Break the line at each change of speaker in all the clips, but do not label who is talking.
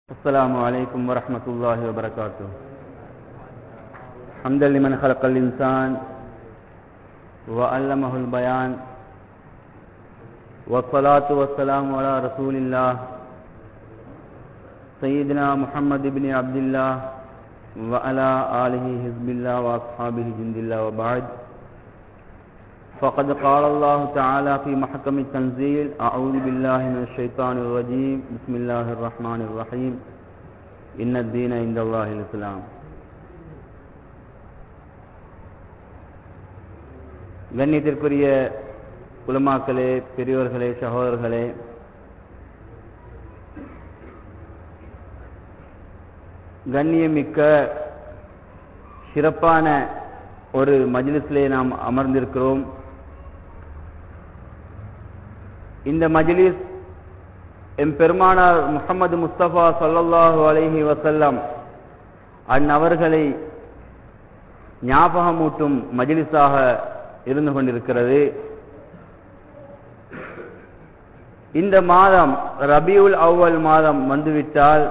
السلام عليكم ورحمة الله وبركاته حمدا لمن خلق الإنسان وعلمه البيان والصلاة والسلام على رسول الله سيدنا محمد بن عبد الله وعلى آله حزب الله وأصحابه جند الله وبعد فقد قال الله تعالى في محكم التنزيل أعوذ بالله من الشيطان الرجيم بسم الله الرحمن الرحيم إن الدين عند الله الإسلام கண்ணியத்திற்குரிய உலமாக்களே பெரியோர்களே சகோதரர்களே கண்ணியமிக்க சிறப்பான ஒரு மஜ்லிஸிலே நாம் அமர்ந்திருக்கிறோம் இந்த மஜ்லிஸ் எம் பெருமானார் முகமது முஸ்தபா சொல்லல்லாஹு அலைஹி வசல்லம் அந்நவர்களை ஞாபகமூட்டும் மஜ்லிஸாக இருந்து கொண்டிருக்கிறது இந்த மாதம் ரபியுல் அவ்வல் மாதம் வந்துவிட்டால்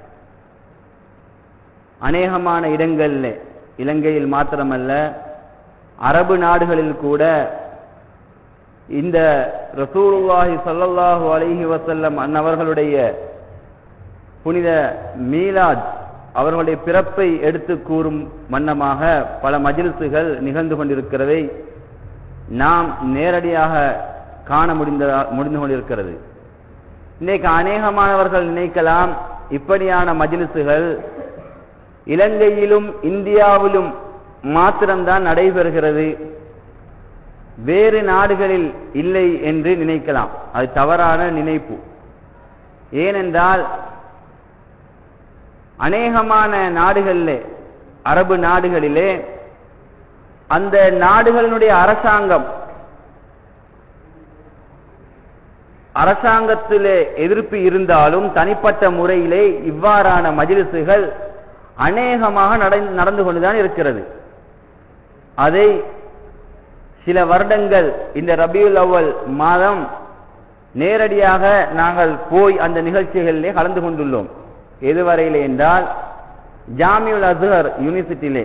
அநேகமான இடங்களில் இலங்கையில் மாத்திரமல்ல அரபு நாடுகளில் கூட இந்த ரசூலுல்லாஹி சல்லல்லாஹு அலைஹி வசல்லம் அன்னவர்களுடைய புனித மீலாத் அவர்களுடைய பிறப்பை எடுத்து கூறும் வண்ணமாக பல மஜில்சுகள் நிகழ்ந்து கொண்டிருக்கிறதை நாம் நேரடியாக காண முடிந்ததா முடிந்து கொண்டிருக்கிறது இன்னைக்கு அநேகமானவர்கள் நினைக்கலாம் இப்படியான மஜிலிசுகள் இலங்கையிலும் இந்தியாவிலும் மாத்திரம்தான் நடைபெறுகிறது வேறு நாடுகளில் இல்லை என்று நினைக்கலாம் அது தவறான நினைப்பு ஏனென்றால் அநேகமான நாடுகளிலே அரபு நாடுகளிலே அந்த நாடுகளினுடைய அரசாங்கம் அரசாங்கத்திலே எதிர்ப்பு இருந்தாலும் தனிப்பட்ட முறையிலே இவ்வாறான மஜிலிசுகள் அநேகமாக நடந்து கொண்டுதான் இருக்கிறது அதை சில வருடங்கள் இந்த ரபியுல் அவ்வல் மாதம் நேரடியாக நாங்கள் போய் அந்த நிகழ்ச்சிகளிலே கலந்து கொண்டுள்ளோம் எதுவரையிலே என்றால் ஜாமியுல் அஸ்ஹர் யூனிவர்சிட்டியிலே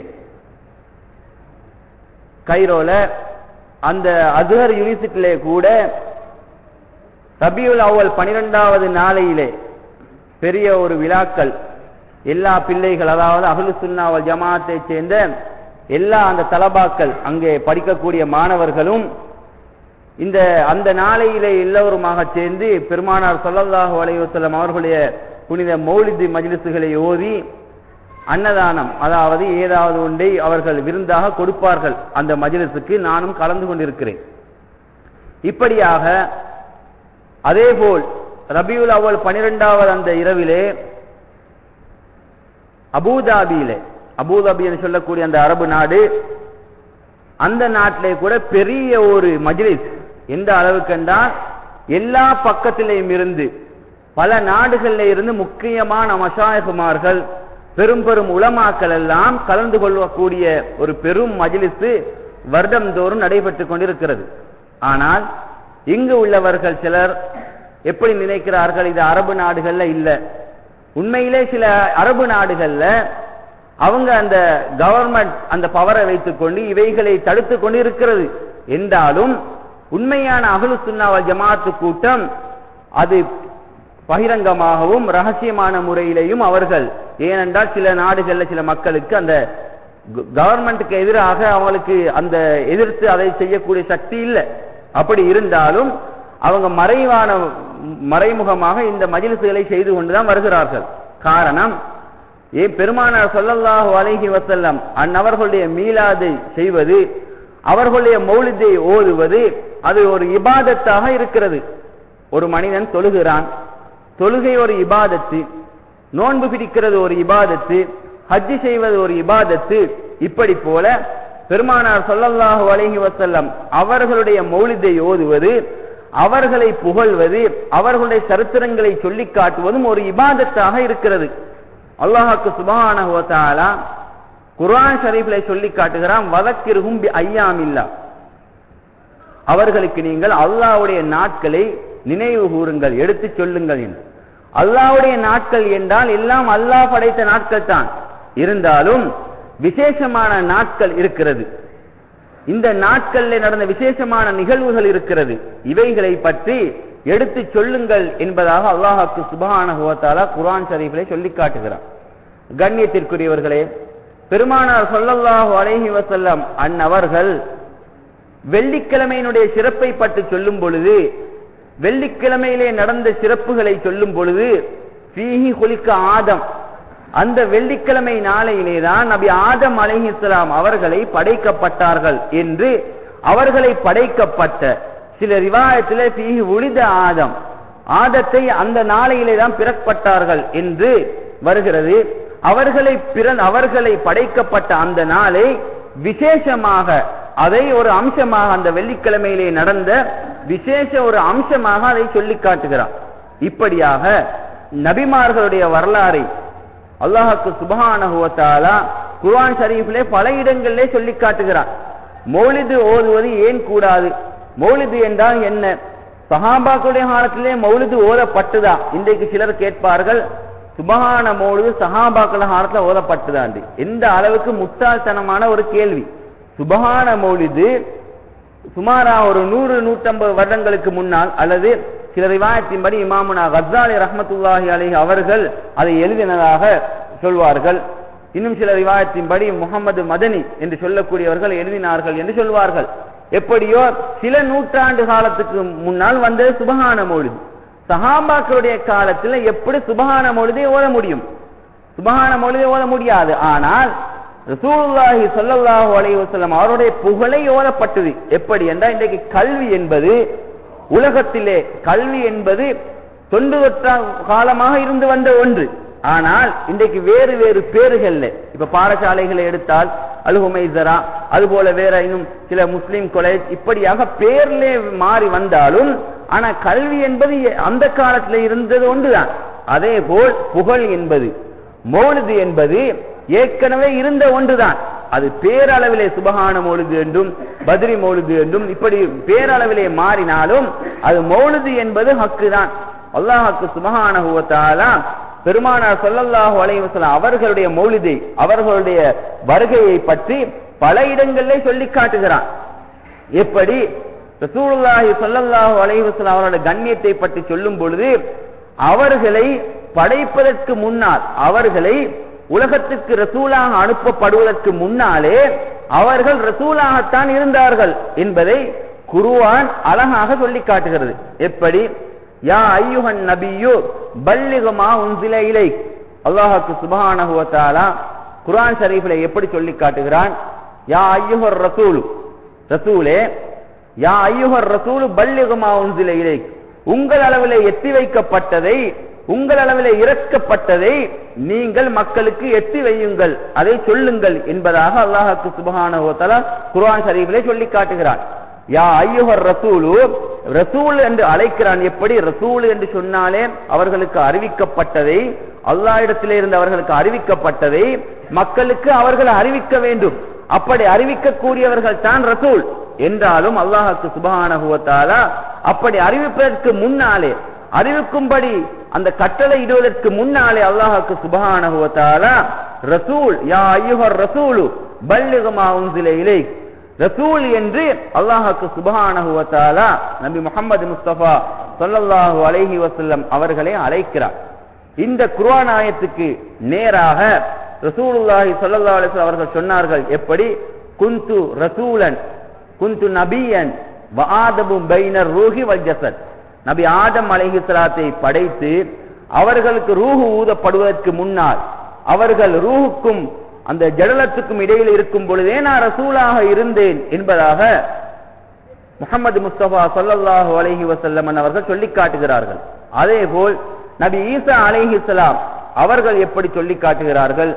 கைரோல அந்த அஸ்ஹர் யூனிவர்சிட்டியிலே கூட ரபியுல் அவ்வல் பனிரெண்டாவது நாளையிலே பெரிய ஒரு விழாக்கள் எல்லா பிள்ளைகள் அதாவது அகலு சுன்னாவல் ஜமாத்தை சேர்ந்த எல்லா அந்த தலபாக்கள் அங்கே படிக்கக்கூடிய மாணவர்களும் இந்த அந்த நாளையிலே எல்லோருமாக சேர்ந்து பெருமானார் சொல்லல்லாஹு அலைவசல்லம் அவர்களுடைய புனித மௌலிதி மஜிலிசுகளை ஓதி அன்னதானம் அதாவது ஏதாவது ஒன்றை அவர்கள் விருந்தாக கொடுப்பார்கள் அந்த மஜிலிசுக்கு நானும் கலந்து கொண்டிருக்கிறேன் இப்படியாக அதேபோல் ரபியுல் அவ்வல் பனிரெண்டாவது அந்த இரவிலே அபூதாபியிலே அபூதாபி என்று சொல்லக்கூடிய அந்த அரபு நாடு அந்த நாட்டிலே கூட பெரிய ஒரு மஜ்லிஸ் எந்த அளவுக்கு என்றால் எல்லா பக்கத்திலேயும் இருந்து பல நாடுகளில் இருந்து முக்கியமான மஷாயகுமார்கள் பெரும் பெரும் உளமாக்கள் எல்லாம் கலந்து கொள்ளக்கூடிய ஒரு பெரும் மஜிலிசு வருடந்தோறும் நடைபெற்றுக் கொண்டிருக்கிறது ஆனால் இங்கு உள்ளவர்கள் சிலர் எப்படி நினைக்கிறார்கள் இது அரபு நாடுகள்ல இல்ல உண்மையிலே சில அரபு நாடுகள்ல அவங்க அந்த கவர்மெண்ட் அந்த பவரை வைத்துக் கொண்டு இவைகளை தடுத்து கொண்டு இருக்கிறது என்றாலும் உண்மையான அகலு சுன்னாவல் ஜமாத்து கூட்டம் அது பகிரங்கமாகவும் ரகசியமான முறையிலையும் அவர்கள் ஏனென்றால் சில நாடுகள்ல சில மக்களுக்கு அந்த கவர்மெண்ட்டுக்கு எதிராக அவங்களுக்கு அந்த எதிர்த்து அதை செய்யக்கூடிய சக்தி இல்லை அப்படி இருந்தாலும் அவங்க மறைவான மறைமுகமாக இந்த மஜிலிசுகளை செய்து கொண்டுதான் வருகிறார்கள் காரணம் ஏன் பெருமானார் சொல்லல்லாஹு அலைஹி வசல்லம் அந்நவர்களுடைய மீளாதை செய்வது அவர்களுடைய மௌலித்தை ஓதுவது அது ஒரு இபாதத்தாக இருக்கிறது ஒரு மனிதன் தொழுகிறான் தொழுகை ஒரு இபாதத்து நோன்பு பிடிக்கிறது ஒரு இபாதத்து ஹஜ்ஜி செய்வது ஒரு இபாதத்து இப்படி போல பெருமானார் சொல்லல்லாஹு அலைஹி வசல்லம் அவர்களுடைய மௌலிதை ஓதுவது அவர்களை புகழ்வது அவர்களுடைய சரித்திரங்களை சொல்லி காட்டுவதும் ஒரு இபாதத்தாக இருக்கிறது அல்லாஹாக்கு சுபஹான குர்ஆன் ஷரீஃபிலே சொல்லி காட்டுகிறான் வதக்கிருகும் ஐயாமில்லா அவர்களுக்கு நீங்கள் அல்லாஹ்வுடைய நாட்களை நினைவு கூறுங்கள் எடுத்துச் சொல்லுங்கள் என்று அல்லாஹ்வுடைய நாட்கள் என்றால் எல்லாம் அல்லாஹ் படைத்த நாட்கள் தான் இருந்தாலும் விசேஷமான நாட்கள் இருக்கிறது இந்த நாட்களில் நடந்த விசேஷமான நிகழ்வுகள் இருக்கிறது இவைகளை பற்றி எடுத்து சொல்லுங்கள் என்பதாக அல்லாஹாக்கு சுபஹானஹு வ தஆலா குர்ஆன் ஷரீஃபிலே சொல்லி காட்டுகிறார் கண்ணியத்திற்குரியவர்களே பெருமானார் ஸல்லல்லாஹு அலைஹி வஸல்லம் அன்னவர்கள் வெள்ளிக்கிழமையினுடைய சிறப்பை பற்றி சொல்லும் பொழுது வெள்ளிக்கிழமையிலே நடந்த சிறப்புகளை சொல்லும் பொழுது ஃபீஹி குலிக்க ஆதம் அந்த வெள்ளிக்கிழமை நாளையிலே தான் நபி ஆதம் அலைஹிஸ்ஸலாம் அவர்களை படைக்கப்பட்டார்கள் என்று அவர்களை படைக்கப்பட்ட சில ரிவாயத்திலே ஃபீஹி உளித ஆதம் ஆதத்தை அந்த நாளையிலே தான் பிறப்பட்டார்கள் என்று வருகிறது அவர்களை பிற அவர்களை படைக்கப்பட்ட அந்த நாளை விசேஷமாக அதை ஒரு அம்சமாக அந்த வெள்ளிக்கிழமையிலே நடந்த விசேஷ ஒரு அம்சமாக அதை சொல்லி காட்டுகிறார் இப்படியாக நபிமார்களுடைய வரலாறை அல்லாஹுக்கு சுபஹானஹுவத்தாலா குர்ஆன் ஷரீஃபிலே பல இடங்களிலே சொல்லி காட்டுகிறார் மௌலிது ஓதுவது ஏன் கூடாது மௌலிது என்றால் என்ன சஹாபாக்களுடைய காலத்திலே மௌலிது ஓதப்பட்டுதா இன்றைக்கு சிலர் கேட்பார்கள் சுபஹான மௌலிது சஹாபாக்கள் காலத்துல ஓதப்பட்டுதாண்டு எந்த அளவுக்கு முட்டாள்தனமான ஒரு கேள்வி சுபஹான மௌலிது சுமாரா ஒரு நூறு நூற்றம்பது வருடங்களுக்கு முன்னால் அல்லது சில ரிவாயத்தின்படி இமாமுனா கஸ்ஸாலி ரஹ்மத்துல்லாஹி அலைஹி அவர்கள் அதை எழுதினதாக சொல்வார்கள் இன்னும் சில ரிவாயத்தின்படி முகமது மதனி என்று சொல்லக்கூடியவர்கள் எழுதினார்கள் என்று சொல்வார்கள் எப்படியோ சில நூற்றாண்டு காலத்துக்கு முன்னால் வந்தது சுபஹான மௌலிது சஹாபாக்களுடைய காலத்துல எப்படி சுபஹான மௌலிதை ஓத முடியும் சுபஹான மௌலிதை ஓத முடியாது ஆனால் ரசூலுல்லாஹி ஸல்லல்லாஹு அலைஹி வஸல்லம் அவருடைய புகழை ஓதப்பட்டது எப்படி என்றால் இன்றைக்கு கல்வி என்பது உலகத்திலே கல்வி என்பது தொண்டு தொற்ற காலமாக இருந்து வந்த ஒன்று ஆனால் இன்றைக்கு வேறு வேறு பேர்கள்ல இப்ப பாடசாலைகளை எடுத்தால் அல்ஹுமைசரா அதுபோல வேற இன்னும் சில முஸ்லிம் காலேஜ் இப்படியாக பேர்லே மாறி வந்தாலும் ஆனா கல்வி என்பது அந்த காலத்துல இருந்தது ஒன்றுதான் அதே போல் புகழ் என்பது மௌலிது என்பது ஏற்கனவே இருந்த ஒன்றுதான் அது பேரளவிலே சுபகான மௌலுது என்றும் பத்ரி மௌலுது என்றும் இப்படி பேரளவிலே மாறினாலும் அது மௌலுது என்பது ஹக்கு தான் அல்லாஹாக்கு சுபகான பெருமானார் சொல்லல்லாஹு அலைஹி வஸல்லம் அவர்களுடைய மௌலிதை அவர்களுடைய வருகையை பற்றி பல இடங்களிலே சொல்லி காட்டுகிறான் எப்படி ரசூலுல்லாஹி ஸல்லல்லாஹு அலைஹி வஸல்லம் அவர்களுடைய கண்ணியத்தை பற்றி சொல்லும் பொழுது அவர்களை படைப்பதற்கு முன்னால் அவர்களை உலகத்துக்கு ரசூலாக அனுப்பப்படுவதற்கு முன்னாலே அவர்கள் ரசூலாகத்தான் இருந்தார்கள் என்பதை குருவான் அழகாக சொல்லி காட்டுகிறது எப்படி யா ஐயுஹன் நபியு பல்லிகமா உன்சில இலை அல்லாஹுக்கு சுபஹானஹு வ தஆலா குர்ஆன் ஷரீஃபில் எப்படி சொல்லி காட்டுகிறான் யா ஐயுஹர் ரசூல் ரசூலே யா ஐயுஹர் ரசூல் பல்லிகமா உன்சில இலை உங்கள் அளவிலே எத்தி வைக்கப்பட்டதை உங்கள் அளவிலே இறக்கப்பட்டதை நீங்கள் மக்களுக்கு எத்தி வையுங்கள் அதை சொல்லுங்கள் என்பதாக அல்லாஹுக்கு சுபஹானஹு வ தஆலா குர்ஆன் ஷரீஃபிலே சொல்லி காட்டுகிறான் யா ஐயுஹர் ரசூலு ரசூல் என்று அழைக்கிறான் எப்படி ரசூல் என்று சொன்னாலே அவர்களுக்கு அறிவிக்கப்பட்டதை அல்லாஹ் இடத்திலே இருந்து அவர்களுக்கு அறிவிக்கப்பட்டதை மக்களுக்கு அவர்கள் அறிவிக்க வேண்டும் அப்படி அறிவிக்கக்கூடியவர்கள் தான் ரசூல் என்றாலும் அல்லாஹுக்கு சுபஹானஹு வ தஆலா அப்படி அறிவிப்பதற்கு முன்னாலே அறிவிக்கும்படி அந்த கட்டளை இடுவதற்கு முன்னாலே அல்லாஹுக்கு சுபஹானஹு வ தஆலா ரசூல் யா ஐயுஹர் ரசூலு பல்லிகமா உன்சில இலைக் ரசூல் என்று அல்லாஹுக்கு சுபஹானஹு வ தஆலா நபி முஹம்மது முஸ்தபா ஸல்லல்லாஹு அலைஹி வஸல்லம் அவர்களை அழைக்கிறார் இந்த குர்ஆன் ஆயத்துக்கு நேராக ரசூலுல்லாஹி ஸல்லல்லாஹு அலைஹி வஸல்லம் அவர்கள் சொன்னார்கள் எப்படி குந்து ரசூலன் குந்து நபியன் வ ஆதபு பைனர் ரூஹி வல் ஜஸத் நபி ஆதம் அலைஹிஸ்ஸலாத்தை படைத்து அவர்களுக்கு ரூஹு ஊதப்படுவதற்கு முன்னால் அவர்கள் ரூஹுக்கும் அந்த ஜடலத்துக்கும் இடையில் இருக்கும் பொழுதே நான் ரசூலாக இருந்தேன் என்பதாக முகமது முஸ்தபா சொல்லல்லாஹு அலைஹி வசல்லம் அவர்கள் சொல்லி காட்டுகிறார்கள் அதே போல் நபி ஈசா அலைஹிஸ்லாம் அவர்கள் எப்படி சொல்லி காட்டுகிறார்கள்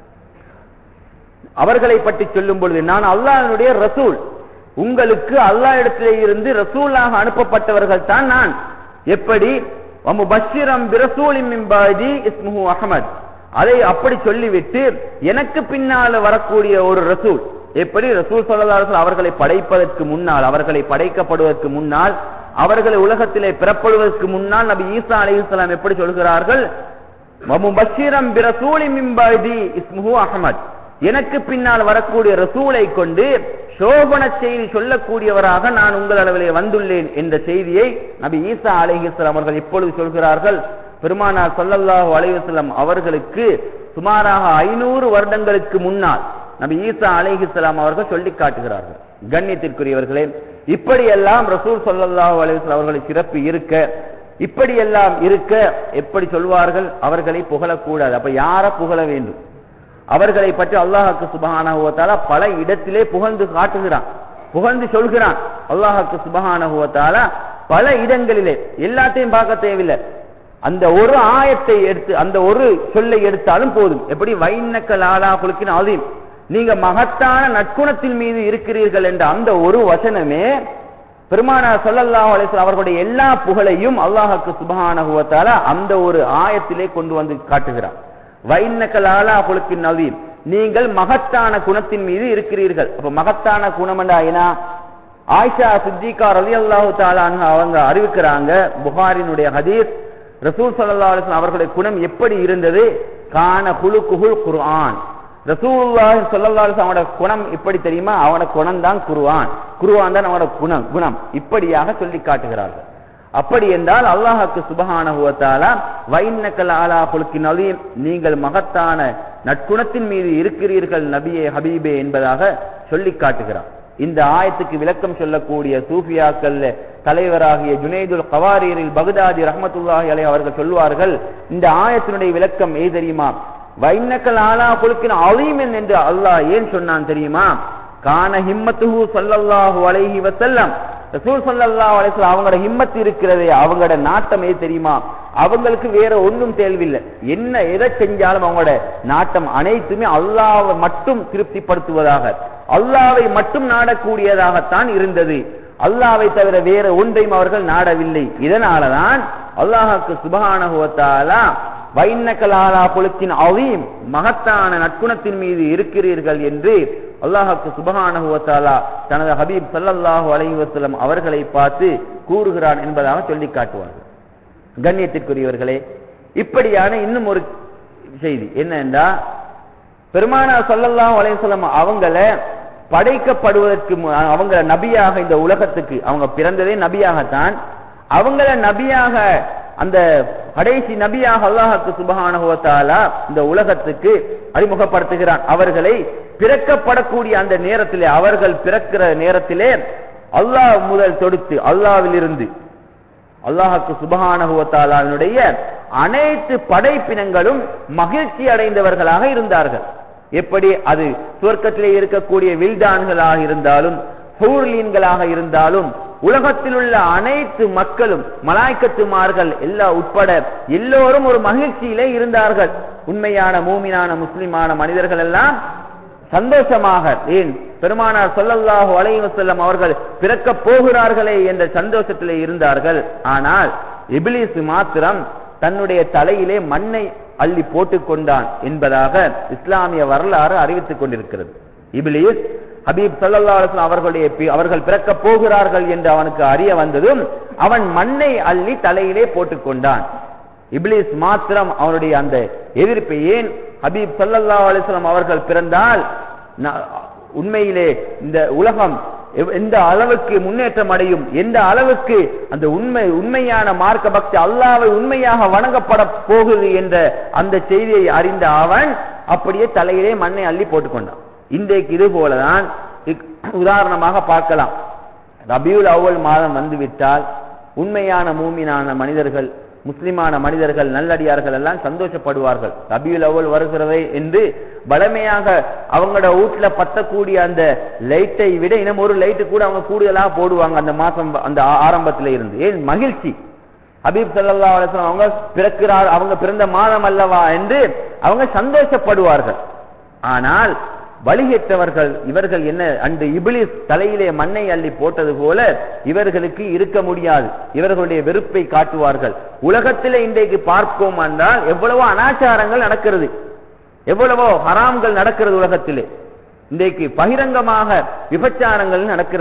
அவர்களை பற்றி சொல்லும் பொழுது நான் அல்லாஹ்வுடைய ரசூல் உங்களுக்கு அல்லாஹ் இடத்திலே இருந்து ரசூலாக அனுப்பப்பட்டவர்கள் தான் நான் எப்படி பஷீரம் பிரசூலின் மிம்பாதி இஸ்முஹு அஹமத் அதை அப்படி சொல்லிவிட்டு எனக்கு பின்னால வரக்கூடிய ஒரு ரசூல் எப்படி ரசூல் சொல்லலாசல் அவர்களை படைப்பதற்கு முன்னால் அவர்களை படைக்கப்படுவதற்கு முன்னால் அவர்கள் உலகத்திலே பிறப்படுவதற்கு முன்னால் நபி ஈசா அலைஹிஸ்ஸலாம் எப்படி சொல்கிறார்கள் வமுபஷ்ஷிரம் பிரசூலி மின் பஅதி இஸ்முஹு அஹ்மத் எனக்கு பின்னால் வரக்கூடிய ரசூலை கொண்டு சோபன செய்தி சொல்லக்கூடியவராக நான் உங்கள் அளவிலே வந்துள்ளேன் என்ற செய்தியை நபி ஈசா அலைஹிஸ்ஸலாம் அவர்கள் இப்பொழுது சொல்கிறார்கள் பெருமானார் ஸல்லல்லாஹு அலைஹி வஸல்லம் அவர்களுக்கு சுமாராக ஐநூறு வருடங்களுக்கு முன்னால் நபி ஈசா அலைஹிஸ்ஸலாம் அவர்கள் சொல்லி காட்டுகிறார்கள் கண்ணியத்திற்குரியவர்களே இப்படியெல்லாம் ரசூல் ஸல்லல்லாஹு அலைஹி வஸல்லம் அவர்களுடைய சிறப்பு இருக்க இப்படியெல்லாம் இருக்க எப்படி சொல்வார்கள் அவர்களை புகழக்கூடாது அப்ப யார புகழ வேண்டும் அவர்களை பற்றி அல்லாஹுக்கு சுபஹானஹு வ தஆலா பல இடத்திலே புகழ்ந்து காட்டுகிறான் புகழ்ந்து சொல்கிறான் அல்லாஹுக்கு சுபஹானஹு வ தஆலா பல இடங்களிலே எல்லாத்தையும் பார்க்க தேவையில்லை அந்த ஒரு ஆயத்தை எடுத்து அந்த ஒரு சொல்லை எடுத்தாலும் போதும் எப்படி வைன்னக்கல் ஆலா குலுக்கின் அதீம் நீங்க மகத்தான நற்குணத்தின் மீது இருக்கிறீர்கள் என்ற அந்த ஒரு வசனமே பெருமானார் ஸல்லல்லாஹு அலைஹி வஸல்லம் அவர்களுடைய எல்லா புகழையும் அல்லாஹ்வுக்கு சுப்ஹானஹு வ தஆலா அந்த ஒரு ஆயத்திலே கொண்டு வந்து காட்டுகிறார் வைன்னக்கல் ஆலா குலுக்கின் அதீம் நீங்கள் மகத்தான குணத்தின் மீது இருக்கிறீர்கள் அப்ப மகத்தான குணம் என்ன ஆயிஷா சித்திகா ரலியல்லாஹு தஆலா அன்ஹா அவங்க அறிவிக்கிறாங்க புகாரினுடைய ஹதீஸ் ரசூல் ஸல்லல்லாஹு அலைஹி வஸல்லம் அவர்களுடைய குணம் எப்படி இருந்தது கான குலுகுல் குர்ஆன் ரசூலுல்லாஹி ஸல்லல்லாஹு அலைஹி வஸல்லம் குணம் எப்படி தெரியுமா அவனோட குணம் தான் குர்ஆன் குர்ஆன் தான் அவனோட குணம் குணம் இப்படியாக சொல்லி காட்டுகிறார்கள் அப்படி என்றால் அல்லாஹ்வுக்கு சுபஹானஹு வ தஆலா வைன்னக்கல் ஆலா குலுக்கின் அதீம் நீங்கள் மகத்தான நற்குணத்தின் மீது இருக்கிறீர்கள் நபியே ஹபீபே என்பதாக சொல்லி காட்டுகிறார் இந்த ஆயத்துக்கு விளக்கம் சொல்லக்கூடிய சூஃபியாக்கள் தலைவராகிய ஜுனைதுல் கவாரீரில் பகுதாதி ரஹ்மத்துல்லாஹி அலைஹி அவர்கள் சொல்வார்கள் இந்த ஆயத்தினுடைய விளக்கம் ஏ தெரியுமா வைன்னக்கல் ஆலா குலுக்கின் அலீமன் என்று அல்லாஹ் ஏன் சொன்னான் தெரியுமா கான ஹிம்மத்துஹு ஸல்லல்லாஹு அலைஹி வஸல்லம் ரசூல் ஸல்லல்லாஹு அலைஹி வஸல்லம் அவங்களோட ஹிம்மத் இருக்கிறதே அவங்களோட நாட்டம் ஏ தெரியுமா அவங்களுக்கு வேற ஒன்றும் தேவையில்லை என்ன எதை செஞ்சாலும் அவங்களோட நாட்டம் அனைத்துமே அல்லாஹ்வை மட்டும் திருப்திப்படுத்துவதாக அல்லாவை மட்டும் நாடக்கூடியதாகத்தான் இருந்தது அல்லாவை தவிர வேற ஒன்றையும் அவர்கள் நாடவில்லை இதனாலதான் அல்லாஹுக்கு சுபஹானஹு வ தஆலா வைன்னக்கலாலா குலத்தின் அவீம் மகத்தான நற்குணத்தின் மீது இருக்கிறீர்கள் என்று அல்லாஹுக்கு சுபஹானஹு வ தஆலா தனது ஹபீப் ஸல்லல்லாஹு அலைஹி வஸல்லம் அவர்களை பார்த்து கூறுகிறான் என்பதாக சொல்லி காட்டுவார்கள் கண்ணியத்திற்குரியவர்களே இப்படியான இன்னும் ஒரு செய்தி என்னன்னா பெருமானார் ஸல்லல்லாஹு அலைஹி வஸல்லம் அவங்கள படைக்கப்படுவதற்கு மு- அவங்கள நபியாக இந்த உலகத்துக்கு அவங்க பிறந்ததே நபியாகத்தான் அவங்கள நபியாக அந்த கடைசி நபியாக அல்லாஹ்வுக்கு சுபஹானஹு வ தஆலா இந்த உலகத்துக்கு அறிமுகப்படுத்துகிறான் அவர்களை பிறக்கப்படக்கூடிய அந்த நேரத்திலே அவர்கள் பிறக்கிற நேரத்திலே அல்லாஹ் முதல் தொடுத்து அல்லாவிலிருந்து அல்லாஹுக்கு சுபஹானஹு வ தஆலாவினுடைய அனைத்து படைப்பினங்களும் மகிழ்ச்சி அடைந்தவர்களாக இருந்தார்கள் எப்படி அது சுவர்க்கத்திலே இருக்கக்கூடிய வில்தான்களாக இருந்தாலும் ஹூர்லீன்களாக இருந்தாலும் உலகத்தில் உள்ள அனைத்து மக்களும் மலாய்க்கத்துமார்கள் எல்லா உட்பட எல்லோரும் ஒரு மகிழ்ச்சியிலே இருந்தார்கள் உண்மையான மூமினான முஸ்லிமான மனிதர்கள் எல்லாம் சந்தோஷமாக ஏன் பெருமானார் ஸல்லல்லாஹு அலைஹி வஸல்லம் அவர்கள் பிறக்க போகிறார்களே என்ற சந்தோஷத்திலே இருந்தார்கள் ஆனால் இப்லீஸ் மாத்திரம் தன்னுடைய தலையிலே மண்ணை அள்ளி போட்டுக் கொண்டான் என்பதாக இஸ்லாமிய வரலாறு அறிவித்துக் கொண்டிருக்கிறது இப்லீஸ் ஹபீப் ஸல்லல்லாஹு அலைஹி வஸல்லம் அவர்களுடைய பி- அவர்கள் பிறக்க போகிறார்கள் என்று அவனுக்கு அறிய வந்ததும் அவன் மண்ணை அள்ளி தலையிலே போட்டுக் கொண்டான் இப்லீஸ் மாத்திரம் அவனுடைய அந்த எதிர்ப்பை ஏன் ஹபீப் ஸல்லல்லாஹு அலைஹி வஸல்லம் அவர்கள் பிறந்தால் ந- உண்மையிலே இந்த உலகம் எவ்- எந்த அளவுக்கு முன்னேற்றம் அடையும் எந்த அளவுக்கு அந்த உண்மை உண்மையான மார்க்க பக்தி அல்லாவை உண்மையாக வணங்கப்பட போகுது என்ற அந்த செய்தியை அறிந்த அவன் அப்படியே தலையிலே மண்ணை அள்ளி போட்டுக்கொண்டான் இன்றைக்கு இது போலதான் இக்- உதாரணமாக பார்க்கலாம் ரபியுல் அவ்வல் மாதம் வந்துவிட்டால் உண்மையான மூமினான மனிதர்கள் முஸ்லிமான மனிதர்கள் நல்லடியார்கள் எல்லாம் சந்தோஷப்படுவார்கள் ரபியுல் அவ்வல் வருகிறதே என்று பலமையாக அவங்களோட வீட்டுல பத்தக்கூடிய அந்த லைட்டை விட இன்னும் ஒரு லைட்டு கூட அவங்க கூடுதலாக போடுவாங்க அந்த மாசம் அந்த ஆ- ஆரம்பத்திலே இருந்து ஏன் மகிழ்ச்சி ஹபீப் ஸல்லல்லாஹு அலைஹி வஸல்லம் அவங்க பிறக்கிறார் அவங்க பிறந்த மாதம் அல்லவா என்று அவங்க சந்தோஷப்படுவார்கள் ஆனால் வழிகெட்டவர்கள் இவர்கள் என்ன அன்று இபிலிஸ் தலையிலே மண்ணை அள்ளி போட்டது போல இவர்களுக்கு இருக்க முடியாது இவர்களுடைய வெறுப்பை காட்டுவார்கள் உலகத்திலே இன்றைக்கு பார்ப்போம் என்றால் எவ்வளவோ அனாச்சாரங்கள் நடக்கிறது எவ்வளவோ ஹராம்கள் நடக்கிறது உலகத்திலே இன்றைக்கு பகிரங்கமாக விபச்சாரங்கள் நடக்கிறது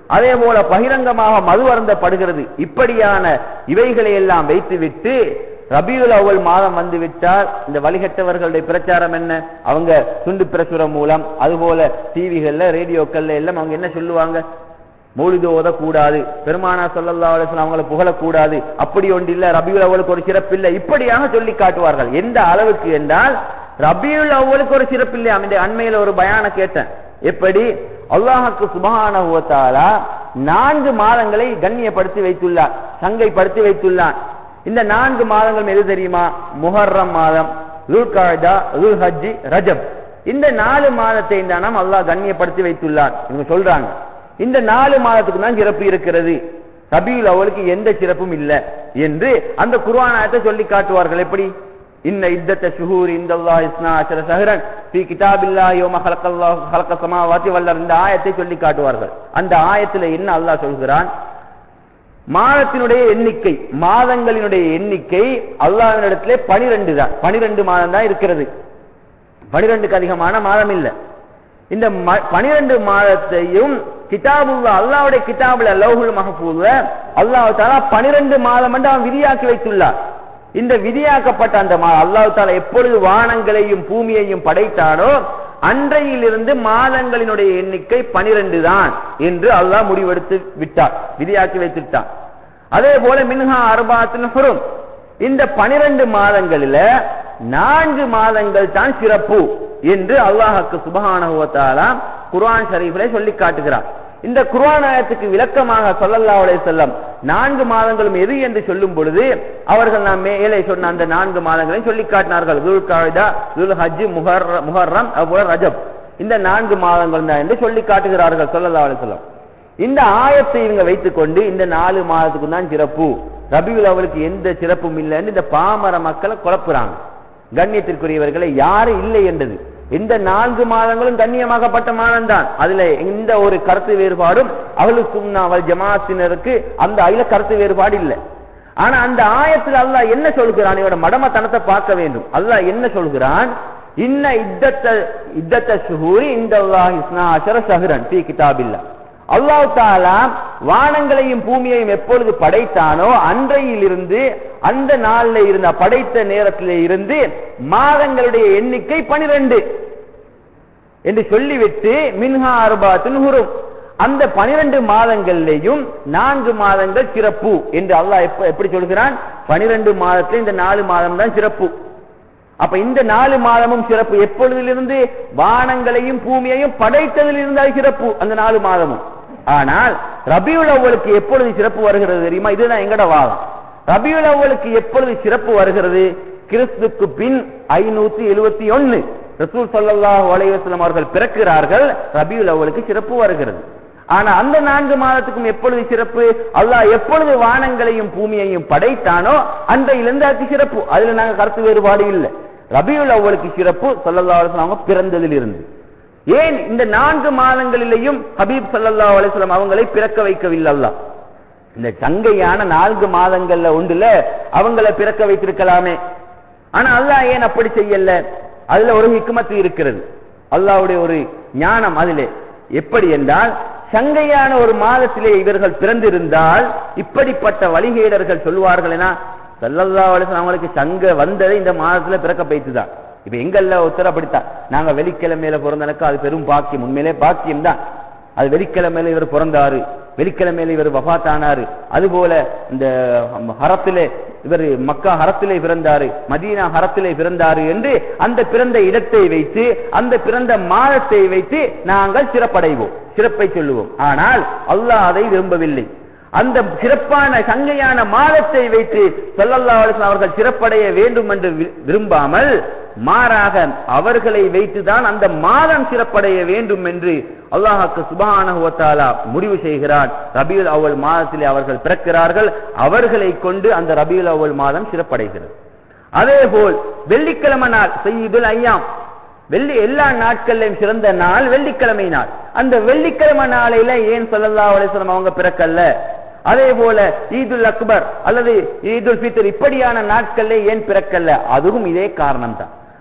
அதே போல பகிரங்கமாக மது அருந்தப்படுகிறது இப்படியான இவைகளை எல்லாம் வைத்துவிட்டு ரபியுல் அவ்வல் மாதம் வந்து விட்டால் இந்த வழிகட்டவர்களுடைய பிரச்சாரம் என்ன அவங்க துண்டு பிரசுரம் மூலம் அதுபோல டிவிகள்ல ரேடியோக்கள்ல எல்லாம் அவங்க என்ன சொல்லுவாங்க மௌலிது ஓதக்கூடாது பெருமானா சொல்லல்லா அலிஸ்லாம் அவங்களை புகழக்கூடாது அப்படி ஒன்று இல்ல ரபியுல் அவ்வளுக்கு ஒரு சிறப்பு இல்லை இப்படியாக சொல்லி காட்டுவார்கள் எந்த அளவுக்கு என்றால் ரபியுல் அவ்வளுக்கு ஒரு சிறப்பு இல்லை அந்த அண்மையில ஒரு பயான கேட்டேன் எப்படி அல்லாஹுக்கு சுபஹானஹுவத்தாலா நான்கு மாதங்களை கண்ணியப்படுத்தி வைத்துள்ளார் சங்கைப்படுத்தி வைத்துள்ளார் இந்த நான்கு மாதங்கள் எது தெரியுமா முஹர்ரம் மாதம் ருல்காய்தா ருல் ஹஜ்ஜி ரஜப் இந்த நாலு மாதத்தை தானம் அல்லாஹ் கண்ணியப்படுத்தி வைத்துள்ளார் இவங்க சொல்றாங்க இந்த நாலு மாதத்துக்கு தான் சிறப்பு இருக்கிறது ரபியுல் அவளுக்கு எந்த சிறப்பும் இல்லை என்று அந்த குர்ஆனாயத்தை சொல்லி காட்டுவார்கள் எப்படி இன்ன இத்தத்த ஷுஹூர் இந்தல்லாஹ் இஸ்னா அஷர சஹரன் ஃபீ கிதாபில்லாஹி யௌம ஹலக்கல்லாஹு ஹலக்க ஸமாவாதி வல் இந்த ஆயத்தை சொல்லி காட்டுவார்கள் அந்த ஆயத்துல என்ன அல்லாஹ் சொல்கிறான் மாதத்தினுடைய எண்ணிக்கை மாதங்களினுடைய எண்ணிக்கை அல்லாஹ்வினிடத்திலே பனிரெண்டு தான் பனிரெண்டு மாதம் தான் இருக்கிறது பனிரெண்டுக்கு அதிகமான மாதம் இல்லை இந்த பனிரெண்டு மாதத்தையும் கிதாபுல்ல அல்லாவுடைய கிதாபுல லௌகுல் மஹபூல்ல அல்லாஹ் தாலா பனிரெண்டு மாதம் என்று அவன் விதியாக்கி வைத்துள்ளார் இந்த விதியாக்கப்பட்ட அந்த அல்லாஹ் தாலா எப்பொழுது வானங்களையும் பூமியையும் படைத்தானோ அன்றையிலிருந்து மாதங்களினுடைய எண்ணிக்கை பனிரெண்டு தான் என்று அல்லாஹ் முடிவெடுத்து விட்டார் விதியாக்கி வைத்துட்டான் அதே போல மின்ஹா அர்பாத்தின் ஹுரும் இந்த பனிரெண்டு மாதங்களில நான்கு மாதங்கள் தான் சிறப்பு என்று அல்லாஹுக்கு சுபஹானஹுவத்தாலா குர்ஆன் ஷரீஃபிலே சொல்லி காட்டுகிறார் இந்த குர்ஆன் ஆயத்துக்கு விளக்கமாக ஸல்லல்லாஹு அலைஹி வஸல்லம் நான்கு மாதங்களும் எது என்று சொல்லும் பொழுது அவர்கள் நாம் மேலே சொன்ன அந்த நான்கு மாதங்களையும் சொல்லி காட்டினார்கள் துல் காய்தா துல் ஹஜ் முஹர் முஹர்ரம் அதுபோல ரஜப் இந்த நான்கு மாதங்கள் தான் என்று சொல்லி காட்டுகிறார்கள் ஸல்லல்லாஹு அலைஹி வஸல்லம் இந்த ஆயத்தை இவங்க வைத்துக்கொண்டு இந்த நாலு மாதத்துக்கு தான் சிறப்பு ரபியுல் அவளுக்கு எந்த சிறப்பும் இல்லைன்னு இந்த பாமர மக்களை குழப்புறாங்க கண்ணியத்திற்குரியவர்களை யாரு இல்லை என்றது இந்த நான்கு மாதங்களும் கண்ணியமாகப்பட்ட மாதம் தான் அதுல எந்த ஒரு கருத்து வேறுபாடும் அவளுக்கும் அவள் ஜமாத்தினருக்கு அந்த அயில கருத்து வேறுபாடு இல்லை ஆனா அந்த ஆயத்தில் அல்லாஹ் என்ன சொல்கிறான் இவட மடமத்தனத்தை பார்க்க வேண்டும் அல்லாஹ் என்ன சொல்கிறான் இன்ன இத்தத்த இத்தத்த சுஹூரி இந்த இஸ்னா அஷர சஹரன் தி கிதாபில்லா அல்லாஹ் தாலா வானங்களையும் பூமியையும் எப்பொழுது படைத்தானோ அன்றையிலிருந்து அந்த நாள்ல இருந்த படைத்த நேரத்திலே இருந்து மாதங்களுடைய எண்ணிக்கை பனிரெண்டு என்று சொல்லிவிட்டு மின்ஹா அர்பாத்தின் ஹுரும் அந்த பனிரெண்டு மாதங்கள்லேயும் நான்கு மாதங்கள் சிறப்பு என்று அல்லாஹ் எப்ப எப்படி சொல்கிறான் பனிரெண்டு மாதத்துல இந்த நாலு மாதம் தான் சிறப்பு அப்ப இந்த நாலு மாதமும் சிறப்பு எப்பொழுதிலிருந்து வானங்களையும் பூமியையும் படைத்ததில் இருந்தால் சிறப்பு அந்த நாலு மாதமும் ஆனால் ரபியுல் அவ்வளுக்கு எப்பொழுது சிறப்பு வருகிறது தெரியுமா இதுதான் எங்கட வாதம் ரபியுல் அவ்வளுக்கு எப்பொழுது சிறப்பு வருகிறது கிறிஸ்துக்கு பின் ஐநூத்தி எழுபத்தி ஒன்னு ரசூல் சல்லாஹூ அலைவாஸ்லம் அவர்கள் பிறக்கிறார்கள் ரபியுல் அவ்வளுக்கு சிறப்பு வருகிறது ஆனா அந்த நான்கு மாதத்துக்கும் எப்பொழுது சிறப்பு அல்லாஹ் எப்பொழுது வானங்களையும் பூமியையும் படைத்தானோ அன்றையிலிருந்து அதுக்கு சிறப்பு அதுல நாங்க கருத்து வேறுபாடு இல்லை ரபியுல் அவ்வளுக்கு சிறப்பு சல்லல்லா அலுவலம் அவங்க பிறந்ததில் இருந்து ஏன் இந்த நான்கு மாதங்களிலேயும் ஹபீப் சல்லல்லா அலிஸ்லாம் அவங்களை பிறக்க வைக்கவில்லை அல்லாஹ் இந்த சங்கையான நான்கு மாதங்கள்ல ஒன்றுல அவங்கள பிறக்க வைத்திருக்கலாமே ஆனா அல்லாஹ் ஏன் அப்படி செய்யல அதுல ஒரு ஹிக்மத்து இருக்கிறது அல்லாஹ்வுடைய ஒரு ஞானம் அதிலே எப்படி என்றால் சங்கையான ஒரு மாதத்திலே இவர்கள் பிறந்திருந்தால் இப்படிப்பட்ட வழிகேடர்கள் சொல்வார்கள் என சல்லல்லா அலிஸ்லாம் அவங்களுக்கு சங்க வந்ததை இந்த மாதத்துல பிறக்க பைத்துதான் இப்ப எங்கல்ல ஒருத்தர் அப்படித்தான் நாங்க வெள்ளிக்கிழமையில பிறந்தனக்கு அது பெரும் பாக்கியம் உண்மையிலே பாக்கியம் தான் அது வெள்ளிக்கிழமையில இவர் பிறந்தாரு வெள்ளிக்கிழமையில இவர் வபாத்தானாரு அதுபோல இந்த ஹரத்திலே இவர் மக்கா ஹரத்திலே பிறந்தாரு மதீனா ஹரத்திலே பிறந்தாரு என்று அந்த பிறந்த இடத்தை வைத்து அந்த பிறந்த மாதத்தை வைத்து நாங்கள் சிறப்படைவோம் சிறப்பை சொல்லுவோம் ஆனால் அல்லாஹ் அதை விரும்பவில்லை அந்த சிறப்பான சங்கையான மாதத்தை வைத்து சொல்லல்லா அவர்கள் சிறப்படைய வேண்டும் என்று விரும்பாமல் மாறாக அவர்களை வைத்துதான் அந்த மாதம் சிறப்படைய வேண்டும் என்று அல்லாஹாக்கு சுபானுவத்தாலா முடிவு செய்கிறார் ரபியுல் அவ்வல் மாதத்திலே அவர்கள் பிறக்கிறார்கள் அவர்களை கொண்டு அந்த ரபியுல் அவ்வல் மாதம் சிறப்படைகிறது அதே போல் வெள்ளிக்கிழமை நாள் செய்யுதுல் ஐயாம் வெள்ளி எல்லா நாட்கள்லையும் சிறந்த நாள் வெள்ளிக்கிழமை நாள் அந்த வெள்ளிக்கிழமை நாளையில ஏன் சொல்லல்லா அலிஸ்லாம் அவங்க பிறக்கல்ல அதே போல ஈதுல் அக்பர் அல்லது ஈதுல் ஃபித்ர் இப்படியான நாட்கள்ல ஏன் பிறக்கல்ல அதுவும் இதே காரணம் தான்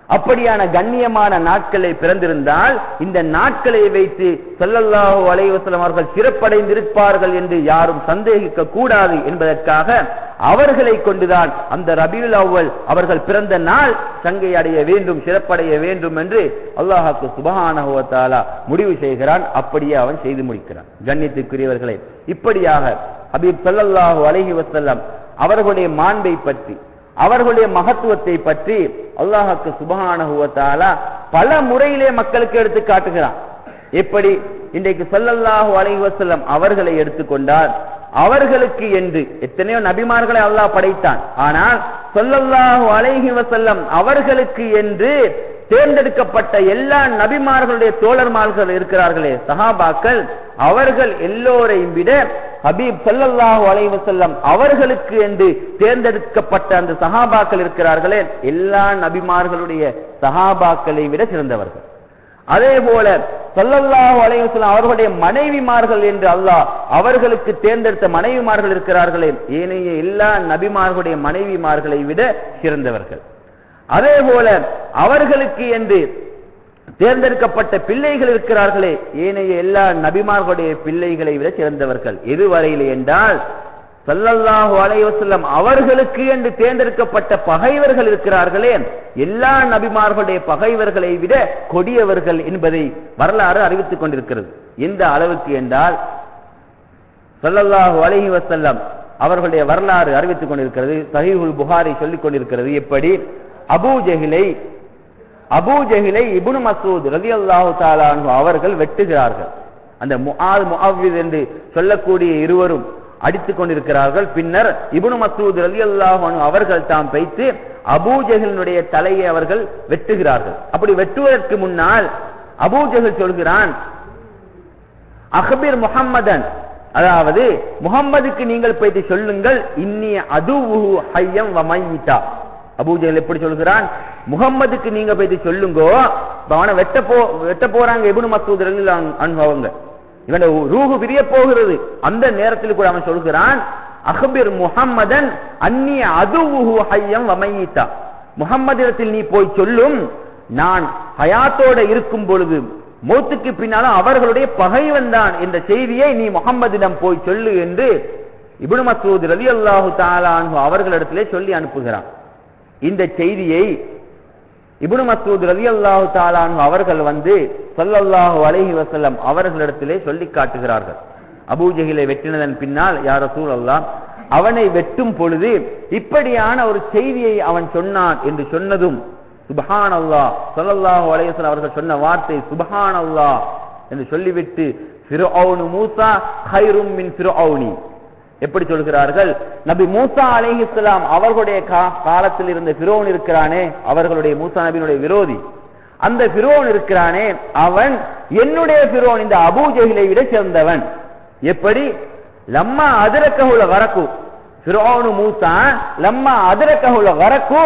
அப்படியான கண்ணியமான நாட்களை பிறந்திருந்தால் இந்த நாட்களை வைத்து ஸல்லல்லாஹு அலைஹி வஸல்லம் அவர்கள் சிறப்படைந்திருப்பார்கள் என்று யாரும் சந்தேகிக்க கூடாது என்பதற்காக அவர்களை கொண்டுதான் அந்த ரபியுல் அவ்வல் அவர்கள் பிறந்த நாள் சங்கை அடைய வேண்டும் சிறப்படைய வேண்டும் என்று அல்லாஹாக்கு சுபஹானஹு வ தஆலா முடிவு செய்கிறான் அப்படியே அவன் செய்து முடிக்கிறான் கண்ணியத்துக்குரியவர்களே இப்படியாக ஹபீப் ஸல்லல்லாஹு அலைஹி வஸல்லம் அவர்களுடைய மாண்பை பற்றி அவர்களுடைய மகத்துவத்தை பற்றி அல்லாஹுக்கு சுபஹானஹு வ தஆலா பல முறையிலே மக்களுக்கு எடுத்து காட்டுகிறான் எப்படி இன்றைக்கு ஸல்லல்லாஹு அலைஹி வஸல்லம் அவர்களை எடுத்துக்கொண்டால் அவர்களுக்கு என்று எத்தனையோ நபிமார்களை அல்லாஹ் படைத்தான் ஆனால் ஸல்லல்லாஹு அலைஹி வஸல்லம் அவர்களுக்கு என்று தேர்ந்தெடுக்கப்பட்ட எல்லா நபிமார்களுடைய தோழர்மார்கள் இருக்கிறார்களே சஹாபாக்கள் அவர்கள் எல்லோரையும் விட ஹபீப் ஸல்லல்லாஹு அலைஹி வஸல்லம் அவர்களுக்கு என்று தேர்ந்தெடுக்கப்பட்ட அந்த சஹாபாக்கள் இருக்கிறார்களே எல்லா நபிமார்களுடைய சஹாபாக்களை விட சிறந்தவர்கள் அதே போல ஸல்லல்லாஹு அலைஹி வஸல்லம் அவர்களுடைய மனைவிமார்கள் என்று அல்லாஹ் அவர்களுக்கு தேர்ந்தெடுத்த மனைவிமார்கள் இருக்கிறார்களே ஏனைய எல்லா நபிமார்களுடைய மனைவிமார்களை விட சிறந்தவர்கள் அதே போல அவர்களுக்கு என்று தேர்ந்தெடுக்கப்பட்ட பிள்ளைகள் இருக்கிறார்களே ஏனைய எல்லா நபிமார்களுடைய பிள்ளைகளை விட சிறந்தவர்கள் எதுவரையில் என்றால் ஸல்லல்லாஹு அலைஹி வஸல்லம் அவர்களுக்கு என்று தேர்ந்தெடுக்கப்பட்ட பகைவர்கள் இருக்கிறார்களே எல்லா நபிமார்களுடைய பகைவர்களை விட கொடியவர்கள் என்பதை வரலாறு அறிவித்துக் கொண்டிருக்கிறது எந்த அளவுக்கு என்றால் ஸல்லல்லாஹு அலைஹி வஸல்லம் அவர்களுடைய வரலாறு அறிவித்துக் கொண்டிருக்கிறது சஹீஹுல் புகாரி சொல்லிக் கொண்டிருக்கிறது எப்படி அபூ ஜஹிலை அபூ ஜஹிலை இப்னு மசூத் ரலியல்லாஹு தஆலா அன்ஹு அவர்கள் வெட்டுகிறார்கள் அந்த முஆத் முஅவ்வித் என்று சொல்லக்கூடிய இருவரும் அடித்துக் கொண்டிருக்கிறார்கள் பின்னர் இப்னு மசூத் ரலியல்லாஹு அன்ஹு அவர்கள் தாம் வைத்து அபூ ஜஹிலினுடைய தலையை அவர்கள் வெட்டுகிறார்கள் அப்படி வெட்டுவதற்கு முன்னால் அபூ ஜஹில் சொல்கிறான் அஹ்பிர் முஹம்மதன் அதாவது முகம்மதுக்கு நீங்கள் போயிட்டு சொல்லுங்கள் இன்னிய அதுவுஹு ஹய்யம் வமையிட்டா அபூஜல் எப்படி சொல்கிறான் முகம்மதுக்கு நீங்க போயிட்டு சொல்லுங்கோ இப்ப அவனை வெட்ட போ வெட்ட போறாங்க இப்னு மசூத் ரலியல்லாஹு அன்ஹு அவங்க இவன் ரூஹு பிரிய போகிறது அந்த நேரத்தில் கூட அவன் சொல்கிறான் அஹ்பிர் முஹம்மதன் அந்நிய அதுவுஹு ஹய்யம் வமையிட்டா முகம்மதிடத்தில் நீ போய் சொல்லும் நான் ஹயாத்தோட இருக்கும் பொழுது மௌத்துக்கு பின்னாலும் அவர்களுடைய பகைவன் தான் என்ற செய்தியை நீ முகம்மதிடம் போய் சொல்லு என்று இப்னு மசூத் ரலியல்லாஹு தஆலா அன்ஹு அவர்களிடத்திலே சொல்லி அனுப்புகிறான் இந்த செய்தியை இப்னு மசூத் ரலியல்லாஹு தஆலா அன்ஹு அவர்கள் வந்து ஸல்லல்லாஹு அலைஹி வஸல்லம் அவர்களிடத்திலே சொல்லி காட்டுகிறார்கள் அபூ ஜஹிலை வெட்டினதன் பின்னால் யா ரசூலல்லாஹ் அவனை வெட்டும் பொழுது இப்படியான ஒரு செய்தியை அவன் சொன்னான் என்று சொன்னதும் சுபஹான் அல்லாஹ் ஸல்லல்லாஹு அலைஹி வஸல்லம் அவர்கள் சொன்ன வார்த்தை சுபஹான் அல்லாஹ் என்று சொல்லிவிட்டு ஃபிர்அவுனு மூசா கைரும் மின் ஃபிர்அவுனி எப்படி சொல்கிறார்கள் நபி மூசா அலைஹிஸ்ஸலாம் அவர்களுடைய கா- காலத்தில் இருந்த ஃபிரோன் இருக்கிறானே அவர்களுடைய மூசா நபியினுடைய விரோதி அந்த ஃபிரோன் இருக்கிறானே அவன் என்னுடைய ஃபிரோன் இந்த அபூ ஜஹிலை விட சேர்ந்தவன் எப்படி லம்மா அதிரக்கஹுல வரக்கு ஃபிரோனு மூசா லம்மா அதிரக்கஹுல வரக்கு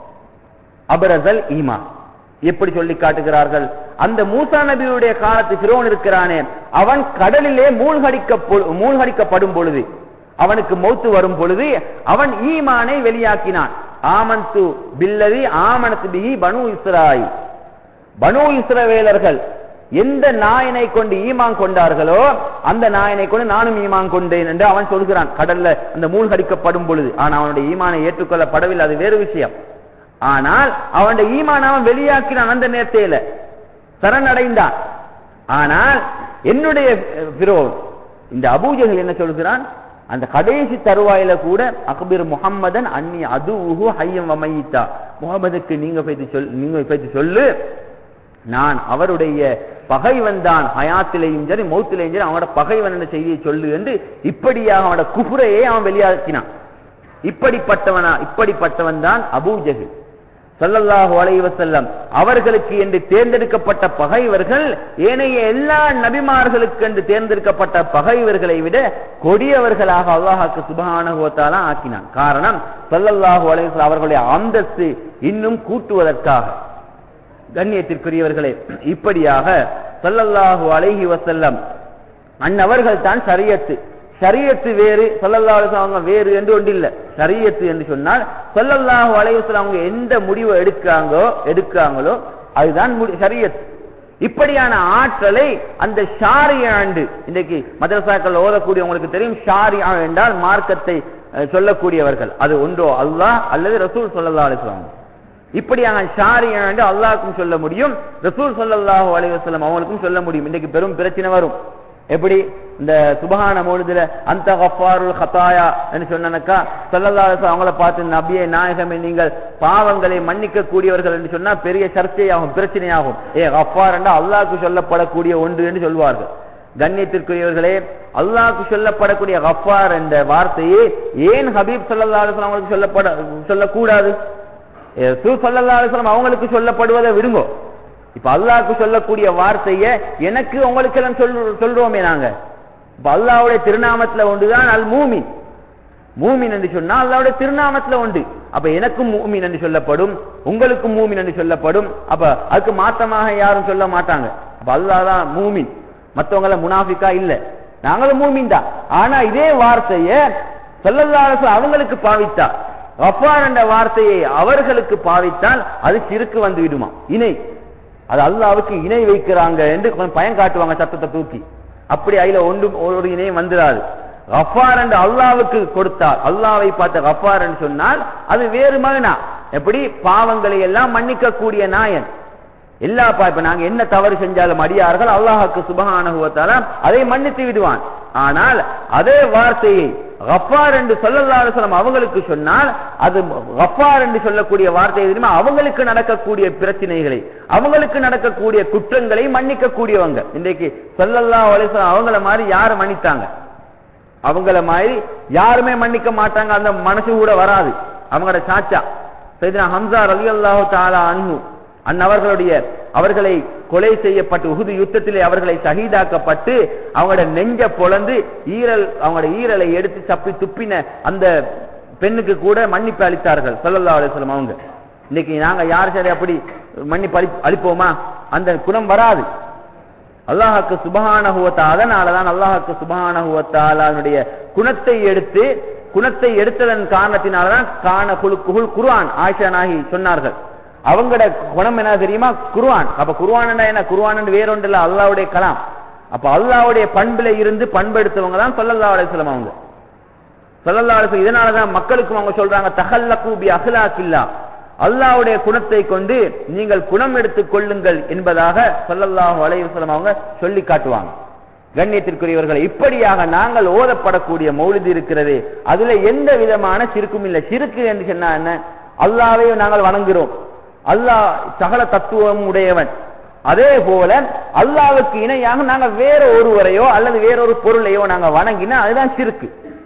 அபரசல் ஈமா எப்படி சொல்லி காட்டுகிறார்கள் அந்த மூசா நபியுடைய காலத்து பிரோன் இருக்கிறானே அவன் கடலிலே மூழ்கடிக்க மூழ்கடிக்கப்படும் பொழுது அவனுக்கு மௌத்து வரும் பொழுது அவன் ஈமானை வெளியாக்கினான் ஆமன்து பில்லதி ஆமனத்து பிஹி பனு இஸ்ராய் பனு இஸ்ரவேலர்கள் எந்த நாயனை கொண்டு ஈமான் கொண்டார்களோ அந்த நாயனை கொண்டு நானும் ஈமான் கொண்டேன் என்று அவன் சொல்கிறான் கடல்ல அந்த மூழ்கடிக்கப்படும் பொழுது ஆனா அவனுடைய ஈமானை ஏற்றுக்கொள்ளப்படவில்லை அது வேறு விஷயம் ஆனால் அவனுடைய ஈமான் அவன் வெளியாக்கினான் அந்த நேரத்தையில சரணடைந்தான் ஆனால் என்னுடைய பிரோன் இந்த அபூஜகள் என்ன சொல்கிறான் அந்த கடைசி தருவாயில கூட அக்பிர் முஹம்மதன் அன்னி அதுவுஹு ஹையம் வமையித்தா முகமதுக்கு நீங்க போய்த்து சொல் நீங்க போய்த்து சொல்லு நான் அவருடைய பகைவன் தான் ஹயாத்திலையும் சரி மௌத்திலையும் சரி அவனோட பகைவன் என்ற செய்தியை சொல்லு என்று இப்படியாக அவனோட குஃபுரையே அவன் வெளியாக்கினான் இப்படிப்பட்டவனா இப்படிப்பட்டவன் தான் அபூ ஜஹில் ஸல்லல்லாஹு அலைஹி வஸல்லம் அவர்களுக்கு என்று தேர்ந்தெடுக்கப்பட்ட பகைவர்கள் ஏனைய எல்லா நபிமார்களுக்கு என்று தேர்ந்தெடுக்கப்பட்ட பகைவர்களை விட கொடியவர்களாக அல்லாஹ்வுக்கு சுப்ஹானஹு வ தஆலா ஆக்கினான் காரணம் ஸல்லல்லாஹு அலைஹி வஸல்லம் அவர்களுடைய அந்தஸ்து இன்னும் கூட்டுவதற்காக கண்ணியத்திற்குரியவர்களே இப்படியாக ஸல்லல்லாஹு அலைஹி வஸல்லம் அன்னவர்கள் தான் சரியத்து ஷரியத்து வேறு ஸல்லல்லாஹு அலைஹி வஸல்லம் அவங்க வேறு என்று ஒன்று இல்ல ஷரியத்து என்று சொன்னால் ஸல்லல்லாஹு அலைஹி வஸல்லம் அவங்க எந்த முடிவை எடுக்காங்களோ எடுக்காங்களோ அதுதான் முடி- ஷரியத் இப்படியான ஆற்றலை அந்த ஷாரியா ஆண்டு இன்றைக்கு மதரசாக்கள் ஓதக்கூடியவங்களுக்கு தெரியும் ஷாரியா என்றால் மார்க்கத்தை அஹ், சொல்லக்கூடியவர்கள் அது ஒன்றோ அல்லாஹ் அல்லது ரசூல் ஸல்லல்லாஹு அலைஹி வஸல்லம் இப்படியான ஷாரியா என்று அல்லாஹ்க்கும் சொல்ல முடியும் ரசூல் ஸல்லல்லாஹு அலைஹி வஸல்லம் அவங்களுக்கும் சொல்ல முடியும் இன்னைக்கு பெரும் பிரச்சனை வரும் எப்படி இந்த சுபஹான மொழுதுல அந்த கஃபாருல் ஹதாயா என்று சொன்னனக்கா ஸல்லல்லாஹு அலைஹி வஸல்லம் அவங்கள பார்த்து நபியே நாயகமே நீங்கள் பாவங்களை மன்னிக்க கூடியவர்கள் என்று சொன்னா பெரிய சர்ச்சையாகும் பிரச்சனையாகும் ஏ கஃபார் என்றா அல்லாஹ்க்கு சொல்லப்படக்கூடிய ஒன்று என்று சொல்வார்கள் கண்ணியத்திற்குரியவர்களே அல்லாஹ்க்கு சொல்லப்படக்கூடிய கஃபார் என்ற வார்த்தையை ஏன் ஹபீப் ஸல்லல்லாஹு அலைஹி வஸல்லம் அவங்களுக்கு சொல்லப்பட சொல்லக்கூடாது ஏ, ரசூல் ஸல்லல்லாஹு அலைஹி வஸல்லம் அவங்களுக்கு சொல்லப்படுவதை விடுங்கோ இப்ப அல்லாஹ்க்கு சொல்லக்கூடிய வார்த்தையை எனக்கு உங்களுக்கு எல்லாம் சொல் சொல்றோமே நாங்க இப்ப அல்லாஹ்வுடைய திருநாமத்துல ஒன்றுதான் அல் மூமின் மூமின் என்று சொன்னா அல்லாஹ்வுடைய திருநாமத்துல உண்டு அப்ப எனக்கும் மூமின் என்று சொல்லப்படும் உங்களுக்கும் மூமின் என்று சொல்லப்படும் அப்ப அதுக்கு மாத்தமாக யாரும் சொல்ல மாட்டாங்க அப்ப அல்லாஹ் தான் மூமின் மத்தவங்கள முனாஃபிக்கா இல்ல நாங்களும் மூமின் தான் ஆனா இதே வார்த்தைய ஸல்லல்லாஹு அலைஹி வஸல்லம் அவங்களுக்கு பாவித்தா கஃபார் என்ற வார்த்தையை அவர்களுக்கு பாவித்தால் அது சிறுக்கு வந்து விடுமா இணை அது அல்லாவுக்கு இணை வைக்கிறாங்க என்று கொஞ்சம் பயம் காட்டுவாங்க சத்தத்தை தூக்கி அப்படி அதுல ஒன்றும் ஒரு இணையும் வந்துடாது கஃபார் என்று அல்லாவுக்கு கொடுத்தால் அல்லாவை பார்த்த கஃபார் என்று சொன்னால் அது வேறு மகனா எப்படி பாவங்களை எல்லாம் மன்னிக்க கூடிய நாயன் எல்லா பா இப்ப நாங்க என்ன தவறு செஞ்சாலும் அடியார்கள் அல்லாஹுக்கு சுபஹானஹுவத்தால அதை மன்னித்து விடுவான் ஆனால் அதே வார்த்தையை கஃபார் என்று ஸல்லல்லாஹு அலைஹி வஸல்லம் அவங்களுக்கு சொன்னால் அது கஃபார் என்று சொல்லக்கூடிய வார்த்தை தெரியுமா அவங்களுக்கு நடக்கக்கூடிய பிரச்சனைகளை அவங்களுக்கு நடக்கக்கூடிய குற்றங்களை மன்னிக்க கூடியவங்க இன்றைக்கு ஸல்லல்லாஹு அலைஹி வஸல்லம் அவங்கள மாதிரி யார் மன்னித்தாங்க அவங்கள மாதிரி யாருமே மன்னிக்க மாட்டாங்க அந்த மனசு கூட வராது அவங்களோட சாச்சா சைதனா ஹம்சா ரலியல்லாஹு தஆலா அன்ஹு அன்னவர்களுடைய அவர்களை கொலை செய்யப்பட்டு உகுது யுத்தத்திலே அவர்களை ஷஹீதாக்கப்பட்டு அவங்களோட நெஞ்ச பொளந்து ஈரல் அவங்களோட ஈரலை எடுத்து சப்பி துப்பின அந்த பெண்ணுக்கு கூட மன்னிப்பு அளித்தார்கள் ஸல்லல்லாஹு அலைஹி வஸல்லம் அவங்க இன்னைக்கு நாங்க யார் சரி அப்படி மன்னிப்பு அளி அளிப்போமா அந்த குணம் வராது அல்லாஹுக்கு சுபஹானஹுவத்தா அதனாலதான் அல்லாஹுக்கு சுபஹானஹுவத்தாலானுடைய குணத்தை எடுத்து குணத்தை எடுத்ததன் காரணத்தினாலதான் காண குழு குகுல் குர்ஆன் ஆயிஷா நாகி சொன்னார்கள் அவங்களோட குணம் என்ன தெரியுமா குர்ஆன் அப்ப குர்ஆன் என்ன குர்ஆன் வேறொன்று இல்ல அல்லாஹ்வுடைய கலாம் அப்ப அல்லாஹ்வுடைய பண்புல இருந்து பண்பெடுத்தவங்க தான் ஸல்லல்லாஹு அலைஹி வஸல்லம் அவங்க ஸல்லல்லாஹு அலைஹி வஸல்லம் இதனாலதான் மக்களுக்கும் அவங்க சொல்றாங்க தஹல்லகு பி அஹ்லாக்கில்லா அல்லாஹ்வுடைய குணத்தை கொண்டு நீங்கள் குணம் எடுத்துக் கொள்ளுங்கள் என்பதாக ஸல்லல்லாஹு அலைஹி வஸல்லம் அவங்க சொல்லி காட்டுவாங்க கண்ணியத்திற்குரியவர்களை இப்படியாக நாங்கள் ஓதப்படக்கூடிய மௌலிது இருக்கிறது அதுல எந்த விதமான சிறுக்கும் இல்லை சிறுக்கு என்று சொன்னா என்ன அல்லாவை நாங்கள் வணங்குகிறோம் அல்லாஹ் சகல தத்துவம் உடையவன் அதே போல அல்லாவுக்கு இணையாக நாங்க வேற ஒருவரையோ அல்லது வேறொரு பொருளையோ நாங்க வணங்கினா அதுதான் சிறுக்கு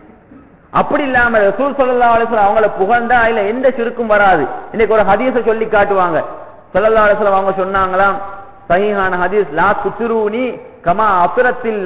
அப்படி இல்லாம ரசூல் ஸல்லல்லாஹு அலைஹி வஸல்லம் அவங்கள புகழ்ந்தா இல்ல எந்த சிறுக்கும் வராது இன்னைக்கு ஒரு ஹதீஸை சொல்லி காட்டுவாங்க ஸல்லல்லாஹு அலைஹி வஸல்லம் அவங்க சொன்னாங்களாம் சஹீஹான ஹதீஸ் லா துத்ரூனி கமா அப்ரத்தில்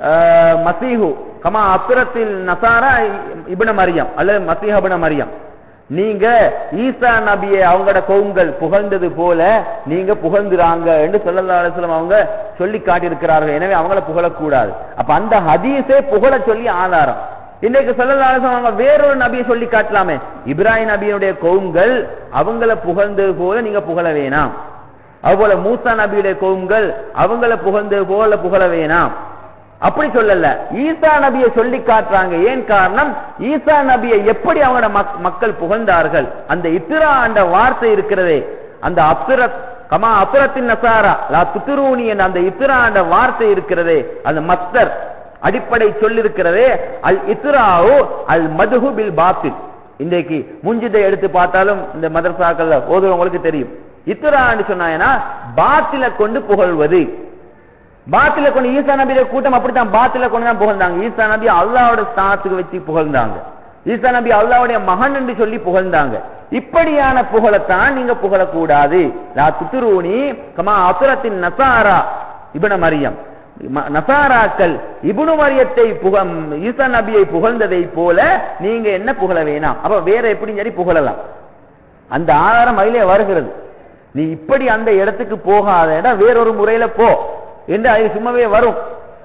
மசீஹு கமா அப்ரத்தில் நசாரா இப்னு மரியம் அல்லது மசீஹ் இப்னு மரியம் நீங்க ஈசா நபியை அவங்களோட கவுங்கள் புகழ்ந்தது போல நீங்க புகழ்ந்துறாங்க என்று ஸல்லல்லாஹு அலைஹி வஸல்லம் அவங்க சொல்லி காட்டியிருக்கிறார்கள் எனவே அவங்கள புகழக்கூடாது அப்ப அந்த ஹதீஸே புகழ சொல்லி ஆதாரம் இன்னைக்கு ஸல்லல்லாஹு அலைஹி வஸல்லம் அவங்க வேறொரு நபியை சொல்லி காட்டலாமே இப்ராஹிம் நபியுடைய கவுங்கள் அவங்கள புகழ்ந்தது போல நீங்க புகழ வேணாம் அதுபோல மூசா நபியுடைய கவுங்கள் அவங்கள புகழ்ந்தது போல புகழ வேணாம் அப்படி சொல்லல ஈசா நபியை சொல்லி காட்டுறாங்க ஏன் காரணம் ஈசா நபியை எப்படி அவங்களோட மக்- மக்கள் புகழ்ந்தார்கள் அந்த இத்திரா என்ற வார்த்தை இருக்கிறதே அந்த அப்சுரத் கமா அப்புறத்தின் நசாரா லா துத்துரூனி என்ற அந்த இத்திரா என்ற வார்த்தை இருக்கிறதே அந்த மஸ்தர் அடிப்படை சொல்லிருக்கிறதே அல் இத்ராவு அல் மதுஹு பில் பாத்தில் இன்றைக்கு முஞ்சிதை எடுத்து பார்த்தாலும் இந்த மதரசாக்கள்ல ஓதுவங்களுக்கு தெரியும் இத்ரான்னு சொன்னாங்கன்னா பாத்தில கொண்டு புகழ்வது பாத்தில கொண்டு ஈசா நபியோட கூட்டம் அப்படித்தான் பாத்தில கொண்டு தான் புகழ்ந்தாங்க ஈசா நபி அல்லாவோட ஸ்தானத்துக்கு வச்சு புகழ்ந்தாங்க ஈசா நபி அல்லாவுடைய மகன் என்று சொல்லி புகழ்ந்தாங்க இப்படியான புகழத்தான் நீங்க புகழக்கூடாது லா துத்துரூனி கமா அசுரத்தின் நசாரா இபன மரியம் ம- நசாராக்கள் இபுனு மரியத்தை புக ஈசா நபியை புகழ்ந்ததை போல நீங்க என்ன புகழ வேணாம் அப்ப வேற எப்படி சரி புகழலாம் அந்த ஆதாரம் அதிலே வருகிறது நீ இப்படி அந்த இடத்துக்கு போகாத இடம் வேறொரு முறையில போ என்று அது சும்மாவே வரும்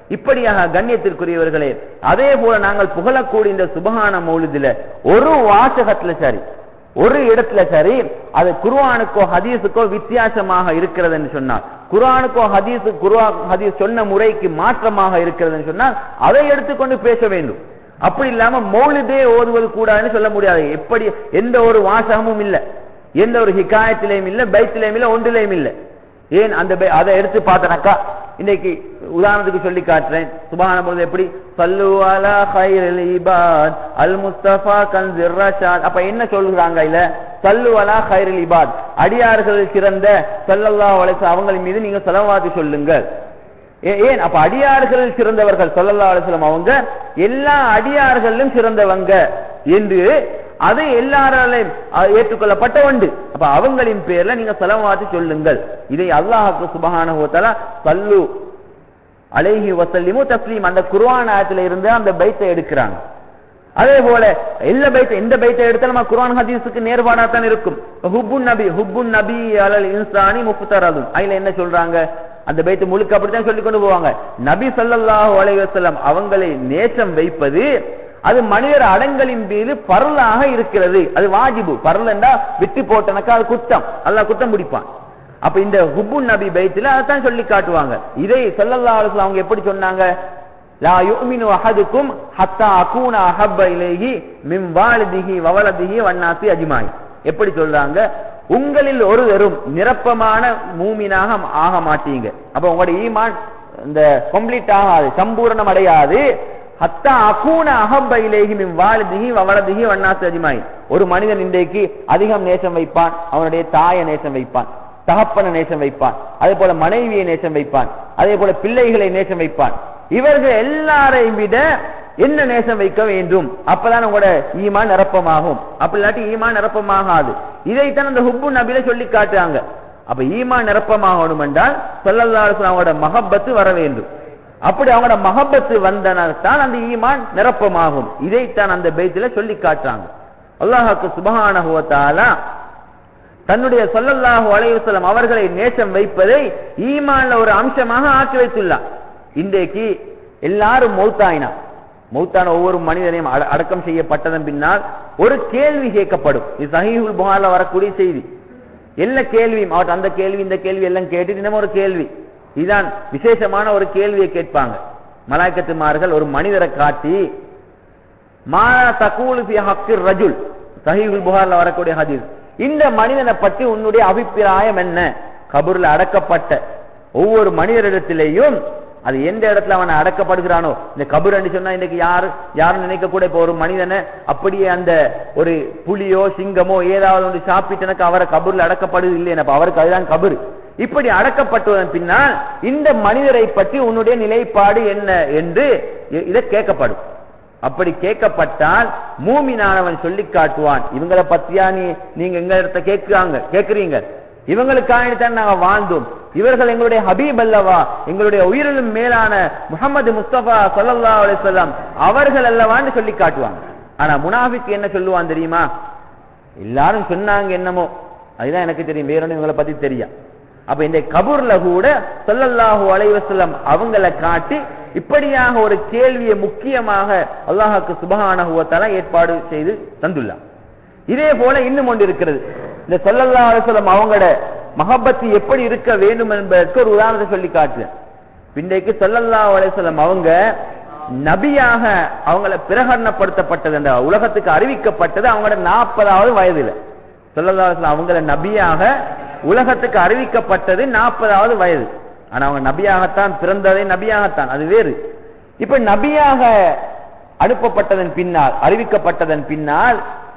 இப்படியாக கண்ணியத்திற்குரியவர்களே அதே போல நாங்கள் புகழக்கூடிய இந்த சுபஹான மௌலிதில ஒரு வாசகத்துல சரி ஒரு இடத்துல சரி அது குர்ஆனுக்கோ ஹதீஸுக்கோ வித்தியாசமாக இருக்கிறதுன்னு சொன்னால் குர்ஆனுக்கோ ஹதீஸு குர்ஆ ஹதீஸ் சொன்ன முறைக்கு மாற்றமாக இருக்கிறதுன்னு சொன்னால் அதை எடுத்துக்கொண்டு பேச வேண்டும் அப்படி இல்லாம மௌலிதே ஓதுவது கூடாதுன்னு சொல்ல முடியாது எப்படி எந்த ஒரு வாசகமும் இல்ல எந்த ஒரு ஹிகாயத்திலையும் இல்ல பைத்திலையும் இல்ல ஒன்றிலையும் இல்ல ஏன் அந்த பை- அதை எடுத்து பார்த்தனாக்கா இன்னைக்கு உதாரணத்துக்கு சொல்லி காட்டுறேன் சுபான பொழுது எப்படி சல்லு அலா ஹைரல் இபாத் அல் முஸ்தபா கன்சிர் ரஷாத் அப்ப என்ன சொல்லுறாங்க இல்ல சல்லு அலா ஹைரல் இபாத் அடியார்கள் சிறந்த ஸல்லல்லாஹு அலைஹி வஸல்லம் அவங்களின் மீது நீங்க ஸலவாத்து சொல்லுங்கள் ஏ- ஏன் அப்ப அடியார்களில் சிறந்தவர்கள் ஸல்லல்லாஹு அலைஹி வஸல்லம் அவங்க எல்லா அடியார்களிலும் சிறந்தவங்க என்று அது எல்லாராலையும் அஹ், ஏற்றுக்கொள்ளப்பட்ட உண்டு அப்ப அவங்களின் பேர்ல நீங்க செலவாத்து சொல்லுங்கள் இதை அல்லாஹ்க்கு சுபஹானஹு வ தஆலா சல்லு அலைஹி வஸல்லிமு தஸ்லீம் அந்த குர்ஆன் ஆயத்துல இருந்து அந்த பைத்தை எடுக்கிறாங்க அதே போல எல்லா பைத்தை எந்த பைத்தை எடுத்தாலும் நம்ம குர்ஆன் ஹதீஸுக்கு நேர்பாடா தான் இருக்கும் ஹுப்புன் நபி ஹுப்புன் நபி அலல் இன்சானி முஃப்தரதும் அதுல என்ன சொல்றாங்க அந்த பைத்து முழுக்க அப்படித்தான் சொல்லி கொண்டு போவாங்க நபி ஸல்லல்லாஹு அலைஹி வஸல்லம் அவங்களை நேசம் வைப்பது அது மனிதர் அடங்கலின் மீது பரலாக இருக்கிறது அது வாஜிபு பரலண்டா விட்டு போட்டனக்கா அது குத்தம் அல்லாஹ் குத்தம் பிடிப்பான் அப்ப இந்த ஹுப்புன் நபி பைத்துல அதான் சொல்லி காட்டுவாங்க இதை ஸல்லல்லாஹு அலைஹி வஸல்லம் அவங்க எப்படி சொன்னாங்க லா யுமினு அஹதுக்கும் ஹத்தா அகூன அஹப்ப இலைஹி மின் வாலிதிஹி வவலதிஹி வன்னாசி அஜ்மாய் எப்படி சொல்றாங்க உங்களில் ஒருவரும் நிரப்பமான மூமினாக ஆக மாட்டீங்க அப்ப உங்களுடைய ஈமான் இந்த கம்ப்ளீட் ஆகாது சம்பூரணம் அடையாது ஹத்தா அகூன அஹப்ப இலைஹி மின் வாலிதிஹி வவலதிஹி வன்னாசி அஜ்மாய் ஒரு மனிதன் இன்றைக்கு அதிகம் நேசம் வைப்பான் அவனுடைய தாயை நேசம் வைப்பான் தகப்பன நேசம் வைப்பான் அதே போல மனைவியை நேசம் வைப்பான் அதே போல பிள்ளைகளை நேசம் வைப்பான் இவர்கள் எல்லாரையும் விட என்ன நேசம் வைக்க வேண்டும் அப்பதான் உங்களோட ஈமான் நிரப்பமாகும் அப்படி இல்லாட்டி ஈமான் நிரப்பமாகாது இதைத்தான் அந்த ஹுப்பு நபில சொல்லி காட்டுறாங்க அப்ப ஈமான் நிரப்பமாகணும் என்றால் ஸல்லல்லாஹு அலைஹி வஸல்லம் அவங்களோட மஹப்பத்து வர வேண்டும் அப்படி அவங்களோட மஹப்பத்து வந்தனால் தான் அந்த ஈமான் நிரப்பமாகும் இதைத்தான் அந்த பைத்துல சொல்லி காட்டுறாங்க அல்லாஹ்வுக்கு சுப்ஹானஹு வ தஆலா தன்னுடைய ஸல்லல்லாஹு அலைஹி வஸல்லம் அவர்களை நேசம் வைப்பதை ஈமான்ல ஒரு அம்சமாக ஆக்கி வைத்துள்ளார் இன்றைக்கு எல்லாரும் மௌத்தாயினா மௌத்தான ஒவ்வொரு மனிதனையும் அட- அடக்கம் செய்யப்பட்டதன் பின்னால் ஒரு கேள்வி கேட்கப்படும் இது சஹீஹுல் புகார்ல வரக்கூடிய செய்தி எல்லா கேள்வியும் அவர் அந்த கேள்வி இந்த கேள்வி எல்லாம் கேட்டு இன்னும் ஒரு கேள்வி இதுதான் விசேஷமான ஒரு கேள்வியை கேட்பாங்க மலாய்க்கத்துமார்கள் ஒரு மனிதரை காட்டி மாலா தகூலு ஃபி ஹக்கிர் ரஜுல் சஹீஹுல் புகார்ல வரக்கூடிய ஹதீஸ் இந்த மனிதனை பற்றி உன்னுடைய அபிப்பிராயம் என்ன கபூர்ல அடக்கப்பட்ட ஒவ்வொரு மனிதரிடத்திலேயும் அது எந்த இடத்துல அவன் அடக்கப்படுகிறானோ இந்த கபூர் சொன்னா இன்னைக்கு யாரு யாரும் நினைக்க கூட இப்போ ஒரு மனிதனை அப்படியே அந்த ஒரு புலியோ சிங்கமோ ஏதாவது ஒன்று சாப்பிட்டனுக்கு அவரை கபூர்ல அடக்கப்படுது இல்லையா அவருக்கு அதுதான் கபூர் இப்படி அடக்கப்பட்டதன் பின்னால் இந்த மனிதரை பற்றி உன்னுடைய நிலைப்பாடு என்ன என்று இ- இதை கேட்கப்படும் அப்படி கேட்கப்பட்டால் மூமினானவன் சொல்லி காட்டுவான் இவங்களை பத்தியா நீ நீங்க எங்க இடத்த கேட்கிறாங்க கேட்கிறீங்க இவங்களுக்காகத்தான் நாங்க வாழ்ந்தோம் இவர்கள் எங்களுடைய ஹபீப் அல்லவா எங்களுடைய உயிரிலும் மேலான முகமது முஸ்தபா ஸல்லல்லாஹு அலைஹி வஸல்லம் அவர்கள் அல்லவான்னு சொல்லி காட்டுவாங்க ஆனா முனாஃபிக் என்ன சொல்லுவான் தெரியுமா எல்லாரும் சொன்னாங்க என்னமோ அதுதான் எனக்கு தெரியும் வேற ஒண்ணும் இவங்களை பத்தி தெரியும் அப்ப இந்த கபூர்ல கூட ஸல்லல்லாஹு அலைஹி வஸல்லம் அவங்கள காட்டி இப்படியாக ஒரு கேள்வியை முக்கியமாக அல்லாஹ்வுக்கு சுப்ஹானஹு வ தஆலா ஏற்பாடு செய்து தந்துள்ளார் இதே போல இன்னும் ஒன்று இருக்கிறது இந்த ஸல்லல்லாஹு அலைஹி வஸல்லம் அவங்களோட மஹப்பத்து எப்படி இருக்க வேண்டும் என்பதற்கு ஒரு உதாரணத்தை சொல்லி காட்டுறேன் இன்றைக்கு ஸல்லல்லாஹு அலைஹி வஸல்லம் அவங்க நபியாக அவங்கள பிரகடனப்படுத்தப்பட்டது அந்த உலகத்துக்கு அறிவிக்கப்பட்டது அவங்களோட நாற்பதாவது வயதுல ஸல்லல்லாஹு அலைஹி வஸல்லம் அவங்கள நபியாக உலகத்துக்கு அறிவிக்கப்பட்டது நாற்பதாவது வயது ஆனா அவங்க நபியாகத்தான் பிறந்ததே நபியாகத்தான் அது வேறு இப்ப நபியாக அனுப்பப்பட்டதன் பின்னால் அறிவிக்கப்பட்டதன் பின்னால்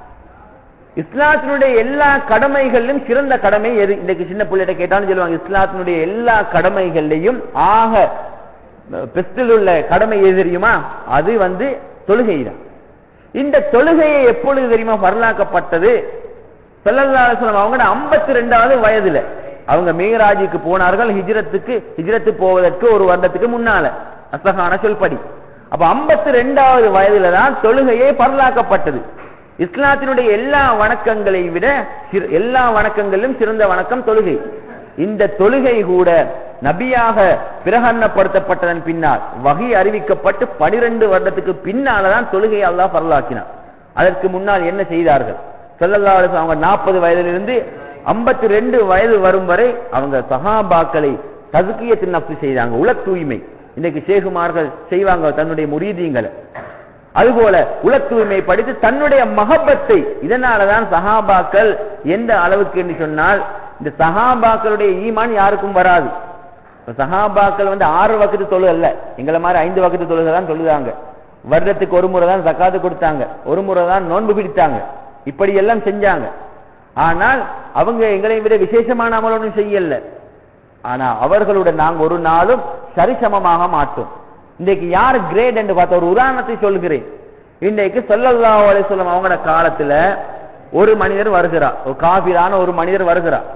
இஸ்லாத்தினுடைய எல்லா கடமைகளிலும் சிறந்த கடமை எது இன்னைக்கு சின்ன பிள்ளைகிட்ட கேட்டாலும் சொல்லுவாங்க இஸ்லாத்தினுடைய எல்லா கடமைகள்லையும் ஆக பெஸ்டில் உள்ள கடமை எது தெரியுமா அது வந்து தொழுகை தான் இந்த தொழுகையை எப்பொழுது தெரியுமா வரலாக்கப்பட்டது ஸல்லல்லாஹு அலைஹி வஸல்லம் அவங்க 52 ரெண்டாவது வயதுல அவங்க மீராஜுக்கு போனார்கள் ஹிஜ்ரத்துக்கு ஹிஜ்ரத்து போவதற்கு ஒரு வருடத்துக்கு முன்னால அசகான சொல்படி அப்ப 52 ரெண்டாவது வயதுல தான் தொழுகையே பரலாக்கப்பட்டது இஸ்லாத்தினுடைய எல்லா வணக்கங்களை விட சிற- எல்லா வணக்கங்களிலும் சிறந்த வணக்கம் தொழுகை இந்த தொழுகை கூட நபியாக பிரகடனப்படுத்தப்பட்டதன் பின்னால் வகை அறிவிக்கப்பட்டு பனிரெண்டு வருடத்துக்கு பின்னால்தான் தொழுகையை அல்லாஹ் பரலாக்கினார் அதற்கு முன்னால் என்ன செய்தார்கள் ஸல்லல்லாஹு அலைஹி வஸல்லம் அவங்க நாற்பது வயதிலிருந்து ஐம்பத்தி ரெண்டு வயது வரும் வரை அவங்க சஹாபாக்களை ததுக்கியத்தின் நப்சு செய்தாங்க உல தூய்மை இன்னைக்கு சேகுமார்கள் செய்வாங்க தன்னுடைய முரீதீங்களை அதுபோல உல தூய்மை படித்து தன்னுடைய மகப்பத்தை இதனாலதான் சஹாபாக்கள் எந்த அளவுக்கு என்று சொன்னால் இந்த சஹாபாக்களுடைய ஈமான் யாருக்கும் வராது இப்ப சஹாபாக்கள் வந்து ஆறு வக்கத்து தொழு அல்ல எங்களை மாதிரி ஐந்து வக்கத்து தொழுகை தான் தொழுதாங்க வருடத்துக்கு ஒரு முறை தான் சக்காத்து கொடுத்தாங்க ஒரு முறை தான் நோன்பு பிடித்தாங்க இப்படி எல்லாம் செஞ்சாங்க ஆனால் அவங்க எங்களை விட விசேஷமான அமல் ஒன்றும் செய்யல ஆனா அவர்களுடன் நாங்க ஒரு நாளும் சரிசமமாக மாட்டோம் இன்றைக்கு யார் கிரேட் என்று பார்த்த ஒரு உதாரணத்தை சொல்கிறேன் இன்றைக்கு ஸல்லல்லாஹு அலைஹி வஸல்லம் அவங்களோட காலத்துல ஒரு மனிதர் வருகிறார் ஒரு காபிரான ஒரு மனிதர் வருகிறார்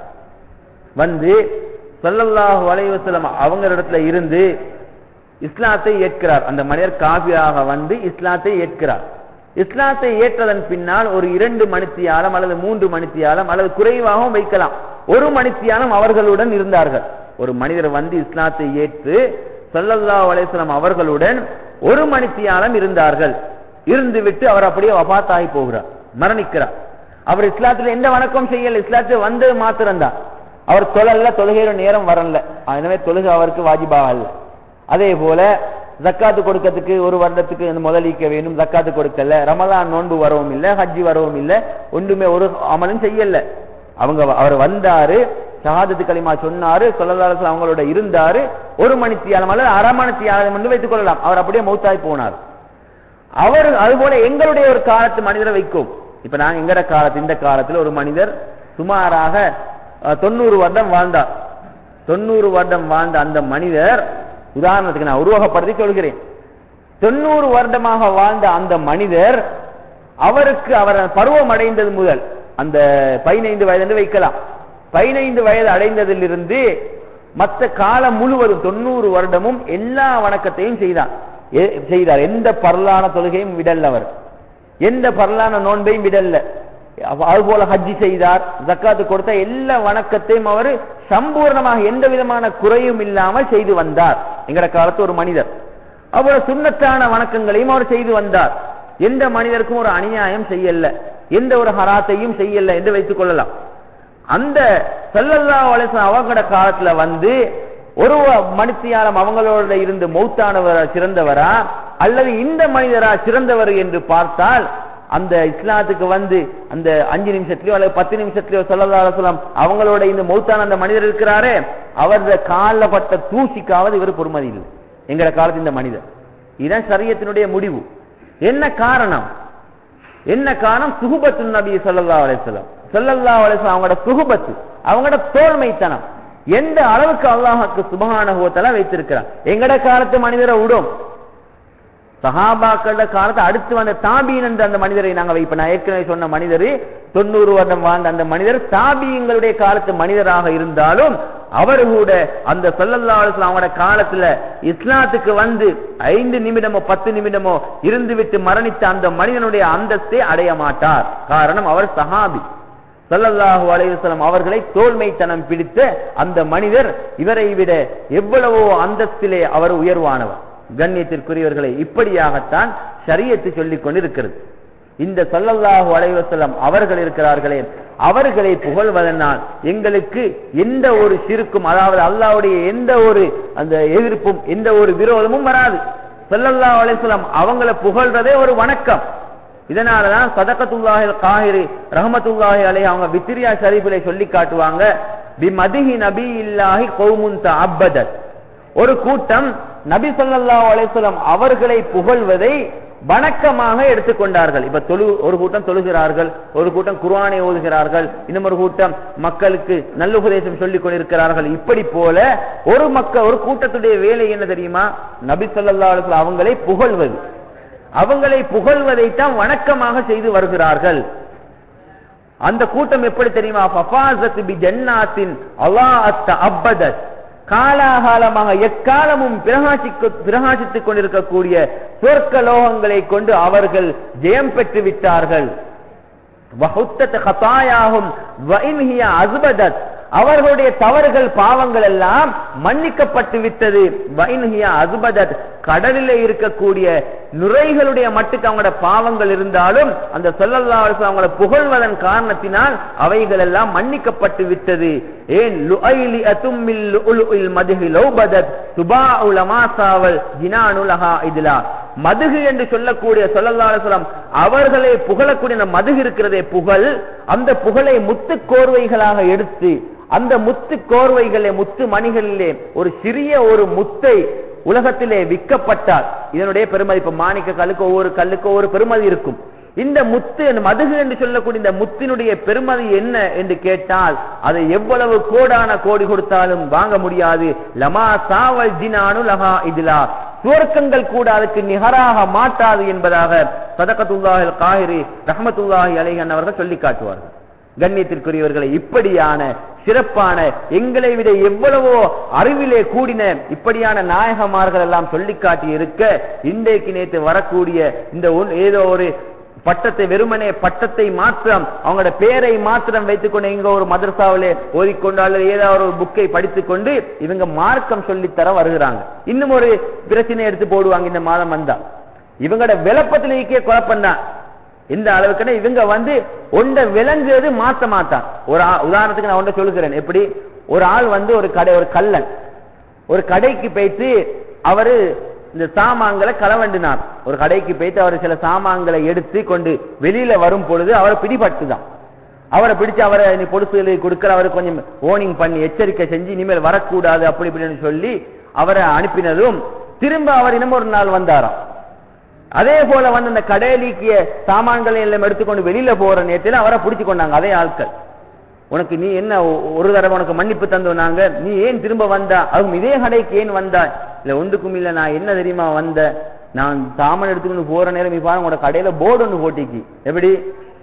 வந்து ஸல்லல்லாஹு அலைஹி வஸல்லம் அவங்க இடத்துல இருந்து இஸ்லாத்தை ஏற்கிறார் அந்த மனிதர் காபிராக வந்து இஸ்லாத்தை ஏற்கிறார் இஸ்லாத்தை ஏற்றதன் பின்னால் ஒரு இரண்டு மணித்தியாலம் அல்லது மூன்று மணித்தியாலம் அல்லது குறைவாகவும் வைக்கலாம் ஒரு மணித்தியாலம் அவர்களுடன் இருந்தார்கள் ஒரு மனிதர் வந்து இஸ்லாத்தை ஏற்று ஸல்லல்லாஹு அலைஹி வஸல்லம் அவர்களுடன் ஒரு மணித்தியாலம் இருந்தார்கள் இருந்து விட்டு அவர் அப்படியே வபாத்தாகி போகிறார் மரணிக்கிறார் அவர் இஸ்லாத்துல எந்த வணக்கம் செய்யல இஸ்லாத்துல வந்தது மாத்திரம்தான் அவர் தொழல்ல தொழுகையில நேரம் வரல எனவே தொழுகை அவருக்கு வாஜிபாக அல்ல அதே போல ஜக்காத்து கொடுக்கறதுக்கு ஒரு வருடத்துக்கு இந்த முதலீக்க வேணும் ஜக்காத்து கொடுக்கல ரமலான் நோன்பு வரவும் இல்ல ஹஜ்ஜி வரவும் இல்ல ஒன்றுமே ஒரு அமலும் செய்யல அவங்க அவர் வந்தாரு ஷஹாதத்து களிமா சொன்னாரு சொல்லதாரத்தில் அவங்களோட இருந்தாரு ஒரு மணி தியாலம் அல்லது அரை மணி தியாலம் என்று வைத்துக் கொள்ளலாம் அவர் அப்படியே மௌத்தாய் போனார் அவர் அதுபோல எங்களுடைய ஒரு காலத்து மனிதரை வைக்கும் இப்ப நாங்க எங்கட காலத்து இந்த காலத்துல ஒரு மனிதர் சுமாராக அஹ், தொண்ணூறு வருடம் வாழ்ந்தார் தொண்ணூறு வருடம் வாழ்ந்த அந்த மனிதர் உதாரணத்துக்கு நான் உருவகப்படுத்தி சொல்கிறேன் தொண்ணூறு வருடமாக வாழ்ந்த அந்த மனிதர் அவருக்கு அவர் பருவம் அடைந்தது முதல் அந்த பதினைந்து வயது வைக்கலாம் பதினைந்து வயது அடைந்ததிலிருந்து மற்ற காலம் முழுவதும் தொண்ணூறு வருடமும் எல்லா வணக்கத்தையும் செய்தார் எ- செய்தார் எந்த பரலான தொழுகையும் விடல் அவர் எந்த பரலான நோன்பையும் விடல்ல அப்ப அதுபோல ஹஜ்ஜி செய்தார் ஜக்காத்து கொடுத்த எல்லா வணக்கத்தையும் அவர் சம்பூர்ணமாக எந்த விதமான குறையும் இல்லாமல் செய்து வந்தார் எங்கட காலத்து ஒரு மனிதர் அவ்வளவு சுண்ணத்தான வணக்கங்களையும் அவர் செய்து வந்தார் எந்த மனிதருக்கும் ஒரு அநியாயம் செய்யல எந்த ஒரு ஹராத்தையும் செய்யல என்று வைத்துக் கொள்ளலாம் அந்த ஸல்லல்லாஹு அலைஹி வஸல்லம் அவங்களோட காலத்துல வந்து ஒரு மனுஷியாலம் அவங்களோட இருந்து மௌத்தானவரா சிறந்தவரா அல்லது இந்த மனிதரா சிறந்தவர் என்று பார்த்தால் அந்த இஸ்லாத்துக்கு வந்து அந்த அஞ்சு நிமிஷத்துலயோ அல்லது பத்து நிமிஷத்துலயோ ஸல்லல்லாஹு அலைஹி வஸல்லம் அவங்களோட இந்த மௌத்தான அந்த மனிதர் இருக்கிறாரே அவரது காலில் பட்ட தூசிக்காவது இவர் பொறுமதி இல்லை எங்கட காலத்து இந்த மனிதர் இதுதான் சரியத்தினுடைய முடிவு என்ன காரணம் என்ன காரணம் சுகுபத்து நபி ஸல்லல்லாஹு அலைஹி வஸல்லம் ஸல்லல்லாஹு அலைஹி வஸல்லம் அவங்களோட சுகுபத்து அவங்களோட தோல்மைத்தனம் எந்த அளவுக்கு அல்லாஹ்வுக்கு சுபஹானஹு வ தஆலா வைத்திருக்கிறார் எங்கட காலத்து மனிதரை விடும் சஹாபாக்கள காலத்தை அடுத்து வந்த தாபீன் என்ற அந்த மனிதரை நாங்க இப்ப நான் ஏற்கனவே சொன்ன மனிதர் தொண்ணூறு வருடம் வாழ்ந்த அந்த மனிதர் தாபியங்களுடைய காலத்து மனிதராக இருந்தாலும் அவர் கூட அந்த ஸல்லல்லாஹு அலைஹி வஸல்லம் அவங்களோட காலத்துல இஸ்லாத்துக்கு வந்து ஐந்து நிமிடமோ பத்து நிமிடமோ இருந்துவிட்டு மரணித்த அந்த மனிதனுடைய அந்தஸ்தை அடைய மாட்டார் காரணம் அவர் சஹாபி ஸல்லல்லாஹு அலைஹி வஸல்லம் அவர்களை தோல்மைத்தனம் பிடித்த அந்த மனிதர் இவரை விட எவ்வளவோ அந்தஸ்திலே அவர் உயர்வானவர் கண்ணியத்திற்குரியவர்களை இப்படியாகத்தான் ஷரியத்து சொல்லிக் கொண்டிருக்கிறது இந்த ஸல்லல்லாஹு அலைஹி வஸல்லம் அவர்கள் இருக்கிறார்களே அவர்களை புகழ்வதனால் எங்களுக்கு எந்த ஒரு சிறுக்கும் அதாவது அல்லாஹ்வுடைய எந்த ஒரு அந்த எதிர்ப்பும் எந்த ஒரு விரோதமும் வராது ஸல்லல்லாஹு அலைஹி வஸல்லம் அவங்கள புகழ்றதே ஒரு வணக்கம் இதனாலதான் சதகத்துல்லாஹில் காஹிரி ரஹமத்துல்லாஹி அலைஹி அவங்க வித்ரியா ஷரீஃபிலே சொல்லி காட்டுவாங்க பிமதிஹி நபி இல்லாஹி கௌமுன் தஅப்பதத் ஒரு கூட்டம் நபி ஸல்லல்லாஹு அலைஹி வஸல்லம் அவர்களை புகழ்வதை வணக்கமாக எடுத்துக்கொண்டார்கள் இப்ப தொழு ஒரு கூட்டம் தொழுகிறார்கள் ஒரு கூட்டம் குர்ஆனை ஓதுகிறார்கள் இன்னும் ஒரு கூட்டம் மக்களுக்கு நல்லுபதேசம் சொல்லிக் கொண்டிருக்கிறார்கள் இப்படி போல ஒரு மக்கள் ஒரு கூட்டத்துடைய வேலை என்ன தெரியுமா நபி ஸல்லல்லாஹு அலைஹி வஸல்லம் அவங்களை புகழ்வது அவங்களை புகழ்வதைத்தான் வணக்கமாக செய்து வருகிறார்கள் அந்த கூட்டம் எப்படி தெரியுமா ஃபஃபாஸத் பி ஜன்னாத்தின் அல்லாஹ் அப்பதத் காலாகாலமாக எக்காலமும் பிரகாசிக்க பிரகாசித்துக் கொண்டிருக்கக்கூடிய சொர்க்க லோகங்களை கொண்டு அவர்கள் ஜெயம் பெற்று விட்டார்கள் வஹுத்தத் ஹதாயாஹும் வஇன் ஹிய அஸ்பதத் அவர்களுடைய தவறுகள் பாவங்கள் எல்லாம் மன்னிக்கப்பட்டு விட்டது வைனுகியா அசுபதத் கடலிலே இருக்கக்கூடிய நுரைகளுடைய மட்டுக்கு அவங்களோட பாவங்கள் இருந்தாலும் அந்த சொல்லல்லா அவங்கள புகழ்வதன் காரணத்தினால் அவைகள் எல்லாம் மன்னிக்கப்பட்டு விட்டது ஏன் லுஐலி அதும்மில் லுஉலுஇல் மதுஹி லௌபதத் சுபாஉ லமாசாவல் ஜினானுலஹா இதுலா மதுகு என்று சொல்லக்கூடிய சொல்லல்லாசலம் அவர்களை புகழக்கூடிய அந்த மதுகு இருக்கிறதே புகழ் அந்த புகழை முத்து கோர்வைகளாக எடுத்து அந்த முத்து கோர்வைகளே முத்து மணிகளிலே ஒரு சிறிய ஒரு முத்தை உலகத்திலே விற்கப்பட்டால் இதனுடைய பெருமதி இப்ப மாணிக்க கல்லுக்கு ஒவ்வொரு கல்லுக்கு ஒவ்வொரு பெருமதி இருக்கும் இந்த முத்து இந்த மதுகு என்று சொல்லக்கூடிய இந்த முத்தினுடைய பெருமதி என்ன என்று கேட்டால் அதை எவ்வளவு கோடான கோடி கொடுத்தாலும் வாங்க முடியாது லமா சாவல் ஜினானு லஹா இதுலா சுவர்க்கங்கள் கூட அதுக்கு நிகராக மாட்டாது என்பதாக சதகத்துல்லாஹில் காஹிரி ரஹமத்துல்லாஹி அலைஹன் அவர்கள் சொல்லி காட்டுவார்கள் கண்ணியத்திற்குரியவர்களை இப்படியான சிறப்பான எங்களை விட எவ்வளவோ அறிவிலே கூடின இப்படியான நாயகமார்கள் எல்லாம் சொல்லி காட்டி இருக்க இன்றைக்கு நேற்று வரக்கூடிய இந்த ஒன்- ஏதோ ஒரு பட்டத்தை வெறுமனே பட்டத்தை மாத்திரம் அவங்களோட பேரை மாத்திரம் வைத்துக்கொண்டு இங்க ஒரு மதரசாவிலே ஓதிக்கொண்டு அல்லது ஏதாவது ஒரு புக்கை படித்துக் கொண்டு இவங்க மார்க்கம் சொல்லித்தர வருகிறாங்க இன்னும் ஒரு பிரச்சனை எடுத்து போடுவாங்க இந்த மாதம் வந்தா இவங்களோட விளப்பத்தில் இருக்கிய குழப்பம் தான் இந்த அளவுக்குன்னா இவங்க வந்து ஒன்றை விளங்குறது மாத்த மாட்டான் ஒரு ஆ- உதாரணத்துக்கு நான் ஒன்றை சொல்லுகிறேன் எப்படி ஒரு ஆள் வந்து ஒரு கடை ஒரு கள்ளன் ஒரு கடைக்கு போயிட்டு அவரு இந்த சாமான்களை களவண்டினார் ஒரு கடைக்கு போயிட்டு அவர் சில சாமான்களை எடுத்து கொண்டு வெளியில வரும் பொழுது அவரை பிடிபட்டுதான் அவரை பிடிச்சு அவரை நீ பொடுசுகளை கொடுக்கிற அவரை கொஞ்சம் ஓனிங் பண்ணி எச்சரிக்கை செஞ்சு இனிமேல் வரக்கூடாது அப்படி இப்படின்னு சொல்லி அவரை அனுப்பினதும் திரும்ப அவர் இன்னும் ஒரு நாள் வந்தாராம் அதே போல வந்து அந்த கடையிலிக்கிய சாமான்களை எல்லாம் எடுத்துக்கொண்டு வெளியில போற நேரத்தில் அவரை பிடிச்சு கொண்டாங்க அதே ஆட்கள் உனக்கு நீ என்ன ஒ- ஒரு தடவை உனக்கு மன்னிப்பு தந்தோனாங்க நீ ஏன் திரும்ப வந்தா அதுவும் இதே கடைக்கு ஏன் வந்தா இல்ல ஒன்றுக்கும் இல்ல நான் என்ன தெரியுமா வந்த நான் சாமான் எடுத்துக்கொண்டு போற நேரம் நீ பாருங்க உங்களோட கடையில போர்டு ஒன்று போட்டிக்கு எப்படி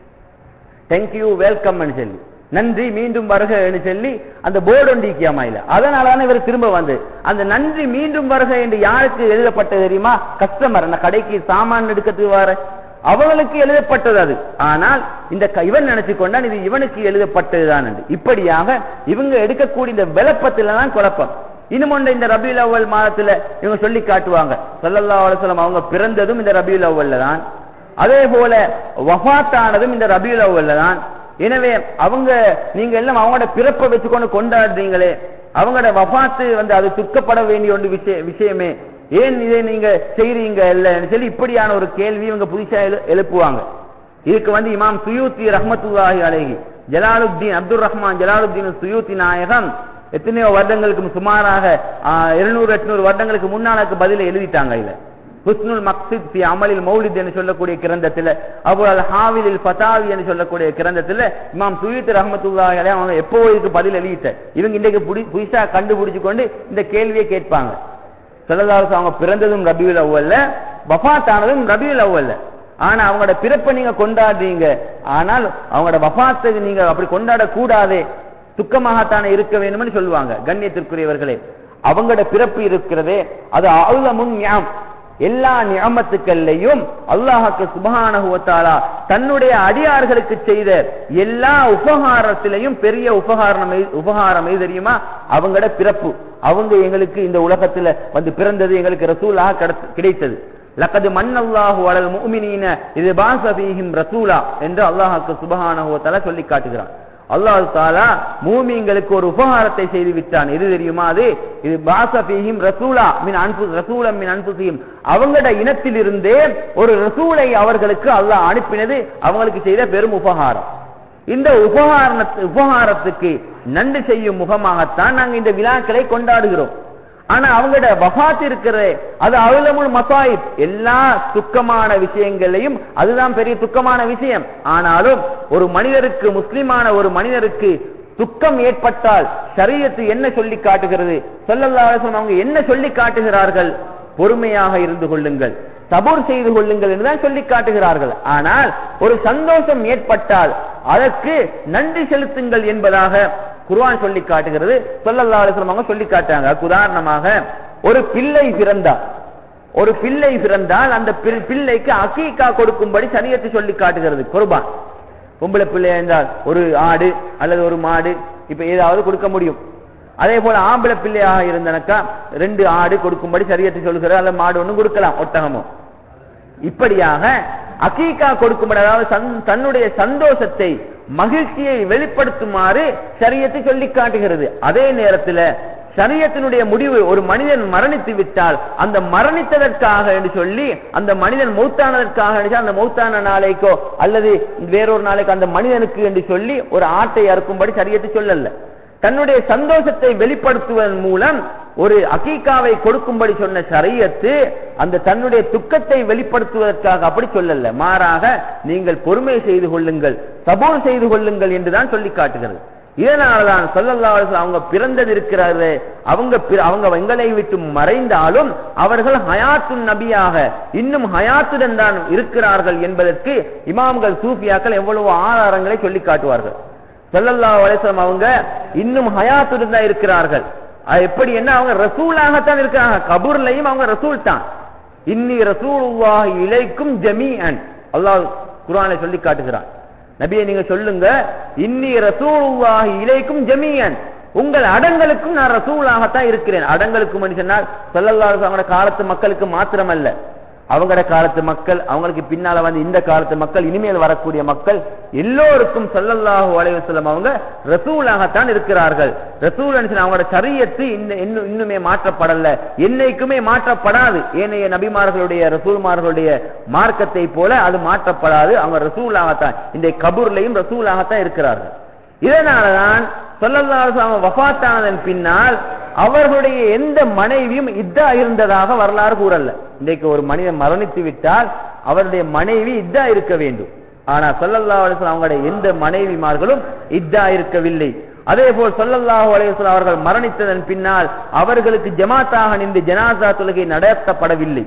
தேங்க்யூ வெல்கம் சொல்லி நன்றி மீண்டும் வருகன்னு சொல்லி அந்த போர்டு ஒண்டிக்கியாமா இல்ல அதனாலதான் இவர் திரும்ப வந்து அந்த நன்றி மீண்டும் வருக என்று யாருக்கு எழுதப்பட்டது தெரியுமா கஸ்டமர் அந்த கடைக்கு சாமான் எடுக்கிறதுக்கு வர அவங்களுக்கு எழுதப்பட்டது அது ஆனால் இந்த க- இவன் நினைச்சு கொண்டான் இது இவனுக்கு எழுதப்பட்டதுதான் என்று இப்படியாக இவங்க எடுக்கக்கூடிய இந்த விளப்பத்துல தான் குழப்பம் இன்னும் ஒன்று இந்த ரபியுல் அவ்வல் மாதத்துல இவங்க சொல்லி காட்டுவாங்க ஸல்லல்லாஹு அலைஹி வஸல்லம் அவங்க பிறந்ததும் இந்த ரபியுல் அவ்வல்ல தான் அதே போல வஃபாத்தானதும் இந்த ரபியுல் அவ்வல்ல தான் எனவே அவங்க நீங்க எல்லாம் அவங்களோட பிறப்பை வச்சுக்கொண்டு கொண்டாடுறீங்களே அவங்களோட வஃபாத்து வந்து அது துக்கப்பட வேண்டிய ஒன்று விஷய விஷயமே ஏன் இதை நீங்க செய்றீங்க இல்லைன்னு சொல்லி இப்படியான ஒரு கேள்வி இவங்க புதுசா எழு- எழுப்புவாங்க இதுக்கு வந்து இமாம் சுயூத்தி ரஹ்மத்துல்லாஹி அலைஹி ஜலாலுத்தீன் அப்துல் ரஹ்மான் ஜலாலுத்தீன் சுயூத்தி நாயகம் எத்தனையோ வருடங்களுக்கு சுமாராக இருநூறு எட்நூறு வருடங்களுக்கு முன்னாலுக்கு பதில எழுதிட்டாங்க இத ஹுஸ்னுல் மக்சித் ஃபி அமலில் மௌலித் என்று சொல்லக்கூடிய கிரந்தத்துல அபு அல் ஹாவிலில் ஃபதாவி என்று சொல்லக்கூடிய கிரந்தத்துல இமாம் சுயூத் ரஹ்மத்துல்லாஹி அலைஹி அவங்க எப்போ இதுக்கு பதில் எழுதிட்ட இவங்க இன்றைக்கு புடி- புதுசா கண்டுபிடிச்சு கொண்டு இந்த கேள்வியை கேட்பாங்க சொல்லலாசு அவங்க பிறந்ததும் ரபியுல் அவ்வல்ல வஃபாத்தானதும் ரபியுல் அவ்வல்ல ஆனா அவங்களோட பிறப்பை நீங்க கொண்டாடுறீங்க ஆனால் அவங்களோட வஃபாத்துக்கு நீங்க அப்படி கொண்டாட கூடாதே துக்கமாகத்தானே இருக்க வேண்டும்னு சொல்லுவாங்க கண்ணியத்திற்குரியவர்களே அவங்களோட பிறப்பு இருக்கிறதே அது அவுலமும் ஞாம் எல்லா நியமத்துக்கள்லையும் அல்லாஹுக்கு சுபஹானஹு வ தஆலா தன்னுடைய அடியார்களுக்கு செய்த எல்லா உபகாரத்திலையும் பெரிய உபகாரம் எது- உபகாரம் எது தெரியுமா அவங்களோட பிறப்பு அவங்க எங்களுக்கு இந்த உலகத்துல வந்து பிறந்தது எங்களுக்கு ரசூலாக கிடைத்த- கிடைத்தது லக்கது மன்னல்லாஹு அலல் முஃமினீன இது பாஸ ஃபீஹிம் ரசூலா என்று அல்லாஹ்வுக்கு சுப்ஹானஹு வ தஆலா சொல்லி காட்டுகிறான் அல்லாஹ் தாலா மூமிங்களுக்கு ஒரு உபகாரத்தை செய்து விட்டான் எது தெரியுமா அது இது பாஸ ஃபீஹிம் ரசூலா மின் அன்பு ரசூலம் மின் அன்புசியும் அவங்களோட இனத்திலிருந்தே ஒரு ரசூலை அவர்களுக்கு அல்லாஹ் அனுப்பினது அவங்களுக்கு செய்த பெரும் உபகாரம் இந்த உபகாரண உபகாரத்துக்கு நன்றி செய்யும் முகமாகத்தான் நாங்க இந்த விழாக்களை கொண்டாடுகிறோம் ஆனா அவங்களோட வஃபாத் இருக்கிறதே அது அவுலமுல் மசாயிப் எல்லா துக்கமான விஷயங்களையும் அதுதான் பெரிய துக்கமான விஷயம் ஆனாலும் ஒரு மனிதருக்கு முஸ்லிமான ஒரு மனிதருக்கு துக்கம் ஏற்பட்டால் ஷரியத்து என்ன சொல்லி காட்டுகிறது ஸல்லல்லாஹு அலைஹி வஸல்லம் அவங்க என்ன சொல்லி காட்டுகிறார்கள் பொறுமையாக இருந்து கொள்ளுங்கள் சபூர் செய்து கொள்ளுங்கள் என்றுதான் சொல்லி காட்டுகிறார்கள் ஆனால் ஒரு சந்தோஷம் ஏற்பட்டால் அதற்கு நன்றி செலுத்துங்கள் என்பதாக குர்ஆன் சொல்லி காட்டுகிறது ஸல்லல்லாஹு அலைஹி வஸல்லம் அவங்க சொல்லி காட்டுறாங்க உதாரணமாக ஒரு பிள்ளை பிறந்தார் ஒரு பிள்ளை பிறந்தால் அந்த பிள்- பிள்ளைக்கு அகீகா கொடுக்கும்படி சரியத்து சொல்லி காட்டுகிறது குர்பான் பொம்பளை பிள்ளை என்றால் ஒரு ஆடு அல்லது ஒரு மாடு இப்ப ஏதாவது கொடுக்க முடியும் அதே போல ஆம்பளை பிள்ளையாக இருந்தனக்கா ரெண்டு ஆடு கொடுக்கும்படி சரியத்தை சொல்கிற அல்ல மாடு ஒண்ணு கொடுக்கலாம் ஒட்டகமோ இப்படியாக அகீகா கொடுக்கும்படி அதாவது சந்- தன்னுடைய சந்தோஷத்தை மகிழ்ச்சியை வெளிப்படுத்துமாறு சரியத்தை சொல்லி காட்டுகிறது அதே நேரத்தில் சரியத்தினுடைய முடிவு ஒரு மனிதன் மரணித்து விட்டால் அந்த மரணித்ததற்காக என்று சொல்லி அந்த மனிதன் மௌத்தானதற்காக என்று சொல்லி, அந்த மௌத்தான நாளைக்கோ அல்லது வேறொரு நாளைக்கோ அந்த மனிதனுக்கு என்று சொல்லி ஒரு ஆட்டை அறுக்கும்படி சரியத்தை சொல்லல தன்னுடைய சந்தோஷத்தை வெளிப்படுத்துவதன் மூலம் ஒரு அகீகாவை கொடுக்கும்படி சொன்ன சரியத்து அந்த தன்னுடைய துக்கத்தை வெளிப்படுத்துவதற்காக அப்படி சொல்லல மாறாக நீங்கள் பொறுமை செய்து கொள்ளுங்கள் சபோர் செய்து கொள்ளுங்கள் என்றுதான் சொல்லி காட்டுகிறது இதனாலதான் சொல்லல்லா அவங்க பிறந்தது இருக்கிறாரு அவங்க பி- அவங்க எங்களை விட்டு மறைந்தாலும் அவர்கள் ஹயாத்துன் நபியாக இன்னும் ஹயாத்துடன் தான் இருக்கிறார்கள் என்பதற்கு இமாம்கள் சூஃபியாக்கள் எவ்வளவு ஆதாரங்களை சொல்லி காட்டுவார்கள் ஸல்லல்லாஹு அலைஹி வஸல்லம் அவங்க இன்னும் ஹயாத்துடன் தான் இருக்கிறார்கள் அது எப்படி என்ன அவங்க ரசூலாகத்தான் இருக்கிறாங்க கபூர்லயும் அவங்க ரசூல் தான் இன்னி ரசூலுல்லாஹி இலைக்கும் ஜமீஅன் அல்லாஹ் குர்ஆனை சொல்லி காட்டுகிறான் நபியை நீங்க சொல்லுங்க இன்னி ரசூலுல்லாஹி இலைக்கும் ஜமீஅன் உங்கள் அடங்களுக்கும் நான் ரசூலாகத்தான் இருக்கிறேன் அடங்களுக்கும் சொன்னால் ஸல்லல்லாஹு அலைஹி வஸல்லம் காலத்து மக்களுக்கு மாத்திரமல்ல அவங்களோட காலத்து மக்கள் அவங்களுக்கு பின்னால வந்து இந்த காலத்து மக்கள் இனிமேல் வரக்கூடிய மக்கள் எல்லோருக்கும் ஸல்லல்லாஹு அலைஹி வஸல்லம் அவங்க ரசூலாகத்தான் இருக்கிறார்கள் ரசூல் சொன்னா அவங்களோட சரியத்து இன்னும் இன்னும் இன்னுமே மாற்றப்படல என்னைக்குமே மாற்றப்படாது ஏனைய நபிமார்களுடைய ரசூல்மார்களுடைய மார்க்கத்தை போல அது மாற்றப்படாது அவங்க ரசூலாகத்தான் இந்த கபூர்லையும் ரசூலாகத்தான் இருக்கிறார்கள் இதனாலதான் ஸல்லல்லாஹு அலைஹி வஸல்லம் வஃபாத்தானதன் பின்னால் அவர்களுடைய எந்த மனைவியும் இதா இருந்ததாக வரலாறு கூறல்ல இன்றைக்கு ஒரு மனிதன் மரணித்து விட்டால் அவருடைய மனைவி இதா இருக்க வேண்டும் ஆனா ஸல்லல்லாஹு அலைஹி வஸல்லம் அவங்களுடைய எந்த மனைவிமார்களும் இதா இருக்கவில்லை அதே போல் ஸல்லல்லாஹு அலைஹி வஸல்லம் அவர்கள் மரணித்ததன் பின்னால் அவர்களுக்கு ஜமாத்தாக நின்று ஜனாசா தொழுகை நடத்தப்படவில்லை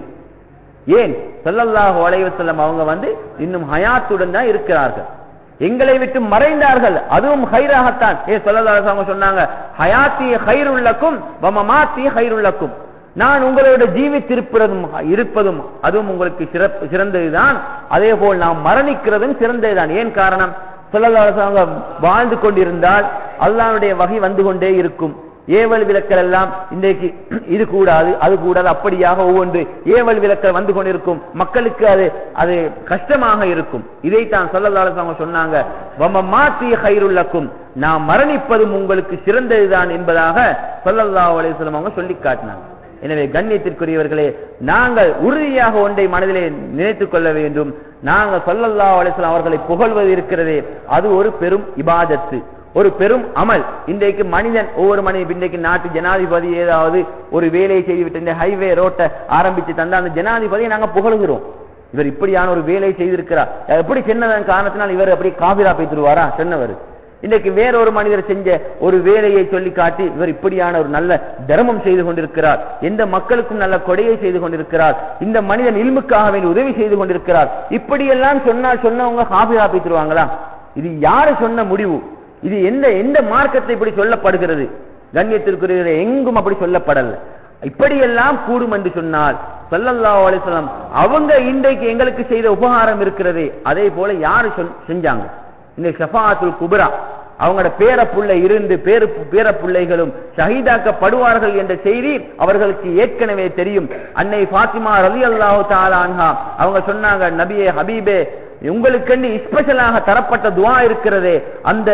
ஏன் ஸல்லல்லாஹு அலைஹி வஸல்லம் அவங்க வந்து இன்னும் ஹயாத்துடன் தான் இருக்கிறார்கள் எங்களை விட்டு மறைந்தார்கள் அதுவும் ஹைராகத்தான் ஏ ஸல்லல்லாஹு அலைஹி வஸல்லம் சொன்னாங்க ஹயாத்தி ஹைருல்லக்கும் வமமாத்தி ஹைருல்லக்கும் நான் உங்களோட ஜீவித்திருப்பதும் இருப்பதும் அதுவும் உங்களுக்கு சிறப்பு சிறந்ததுதான் அதே போல் நாம் மரணிக்கிறதும் சிறந்ததுதான் ஏன் காரணம் ஸல்லல்லாஹு அலைஹி வஸல்லம் அவங்க வாழ்ந்து கொண்டிருந்தால் அல்லாஹ்வுடைய வகை வந்து கொண்டே இருக்கும் ஏவல் விளக்கல் எல்லாம் இன்றைக்கு இது கூடாது அது கூடாது அப்படியாக ஒவ்வொன்று ஏவல் விளக்கல் வந்து கொண்டிருக்கும் மக்களுக்கு அது அது கஷ்டமாக இருக்கும் இதைத்தான் சொல்லலாளர் அவங்க சொன்னாங்க வம மாத்தி ஹைருல்லக்கும் நான் மரணிப்பதும் உங்களுக்கு சிறந்ததுதான் என்பதாக சொல்லல்லாஹு அலைஹி வஸல்லம் அவங்க சொல்லி காட்டினாங்க எனவே கண்ணியத்திற்குரியவர்களே நாங்கள் உறுதியாக ஒன்றை மனதிலே நினைத்துக் கொள்ள வேண்டும் நாங்கள் சொல்லல்லாஹு அலைஹி வஸல்லம் அவர்களை புகழ்வது இருக்கிறதே அது ஒரு பெரும் இபாதத்து ஒரு பெரும் அமல் இன்றைக்கு மனிதன் ஒவ்வொரு மனிதன் இன்றைக்கு நாட்டு ஜனாதிபதி ஏதாவது ஒரு வேலையை செய்துவிட்டு இந்த ஹைவே ரோட்டை ஆரம்பித்து தந்த அந்த ஜனாதிபதியை நாங்க புகழுகிறோம் இவர் இப்படியான ஒரு வேலையை செய்திருக்கிறார் எப்படி சொன்னதன் காரணத்தினால் இவர் அப்படி காபிரா பேத்துருவாரா சொன்னவர் இன்றைக்கு வேறொரு மனிதர் செஞ்ச ஒரு வேலையை சொல்லி காட்டி இவர் இப்படியான ஒரு நல்ல தர்மம் செய்து கொண்டிருக்கிறார் எந்த மக்களுக்கும் நல்ல கொடையை செய்து கொண்டிருக்கிறார் இந்த மனிதன் இல்முக்காக வேண்டி உதவி செய்து கொண்டிருக்கிறார் இப்படியெல்லாம் சொன்னால் சொன்னவங்க காபிரா பேத்துருவாங்களா இது யாரு சொன்ன முடிவு இது எந்த எந்த மார்க்கத்தை இப்படி சொல்லப்படுகிறது கண்ணியத்திற்குரிய எங்கும் அப்படி சொல்லப்படல இப்படியெல்லாம் கூடும் என்று சொன்னால் ஸல்லல்லாஹு அலைஹி வஸல்லம் அவங்க இன்றைக்கு எங்களுக்கு செய்த உபகாரம் இருக்கிறதே அதே போல யாரு சொல்- செஞ்சாங்க இந்த ஷஃபாத்துல் குப்ரா அவங்களோட பேரப்புள்ளை இருந்து பேரு பேரப்புள்ளைகளும் ஷஹீதாக்கப்படுவார்கள் என்ற செய்தி அவர்களுக்கு ஏற்கனவே தெரியும் அன்னை ஃபாத்திமா ரலியல்லாஹு தஆலா அன்ஹா அவங்க சொன்னாங்க நபியே ஹபீபே உங்களுக்கென்று ஸ்பெஷலாக தரப்பட்ட துஆ இருக்கிறதே அந்த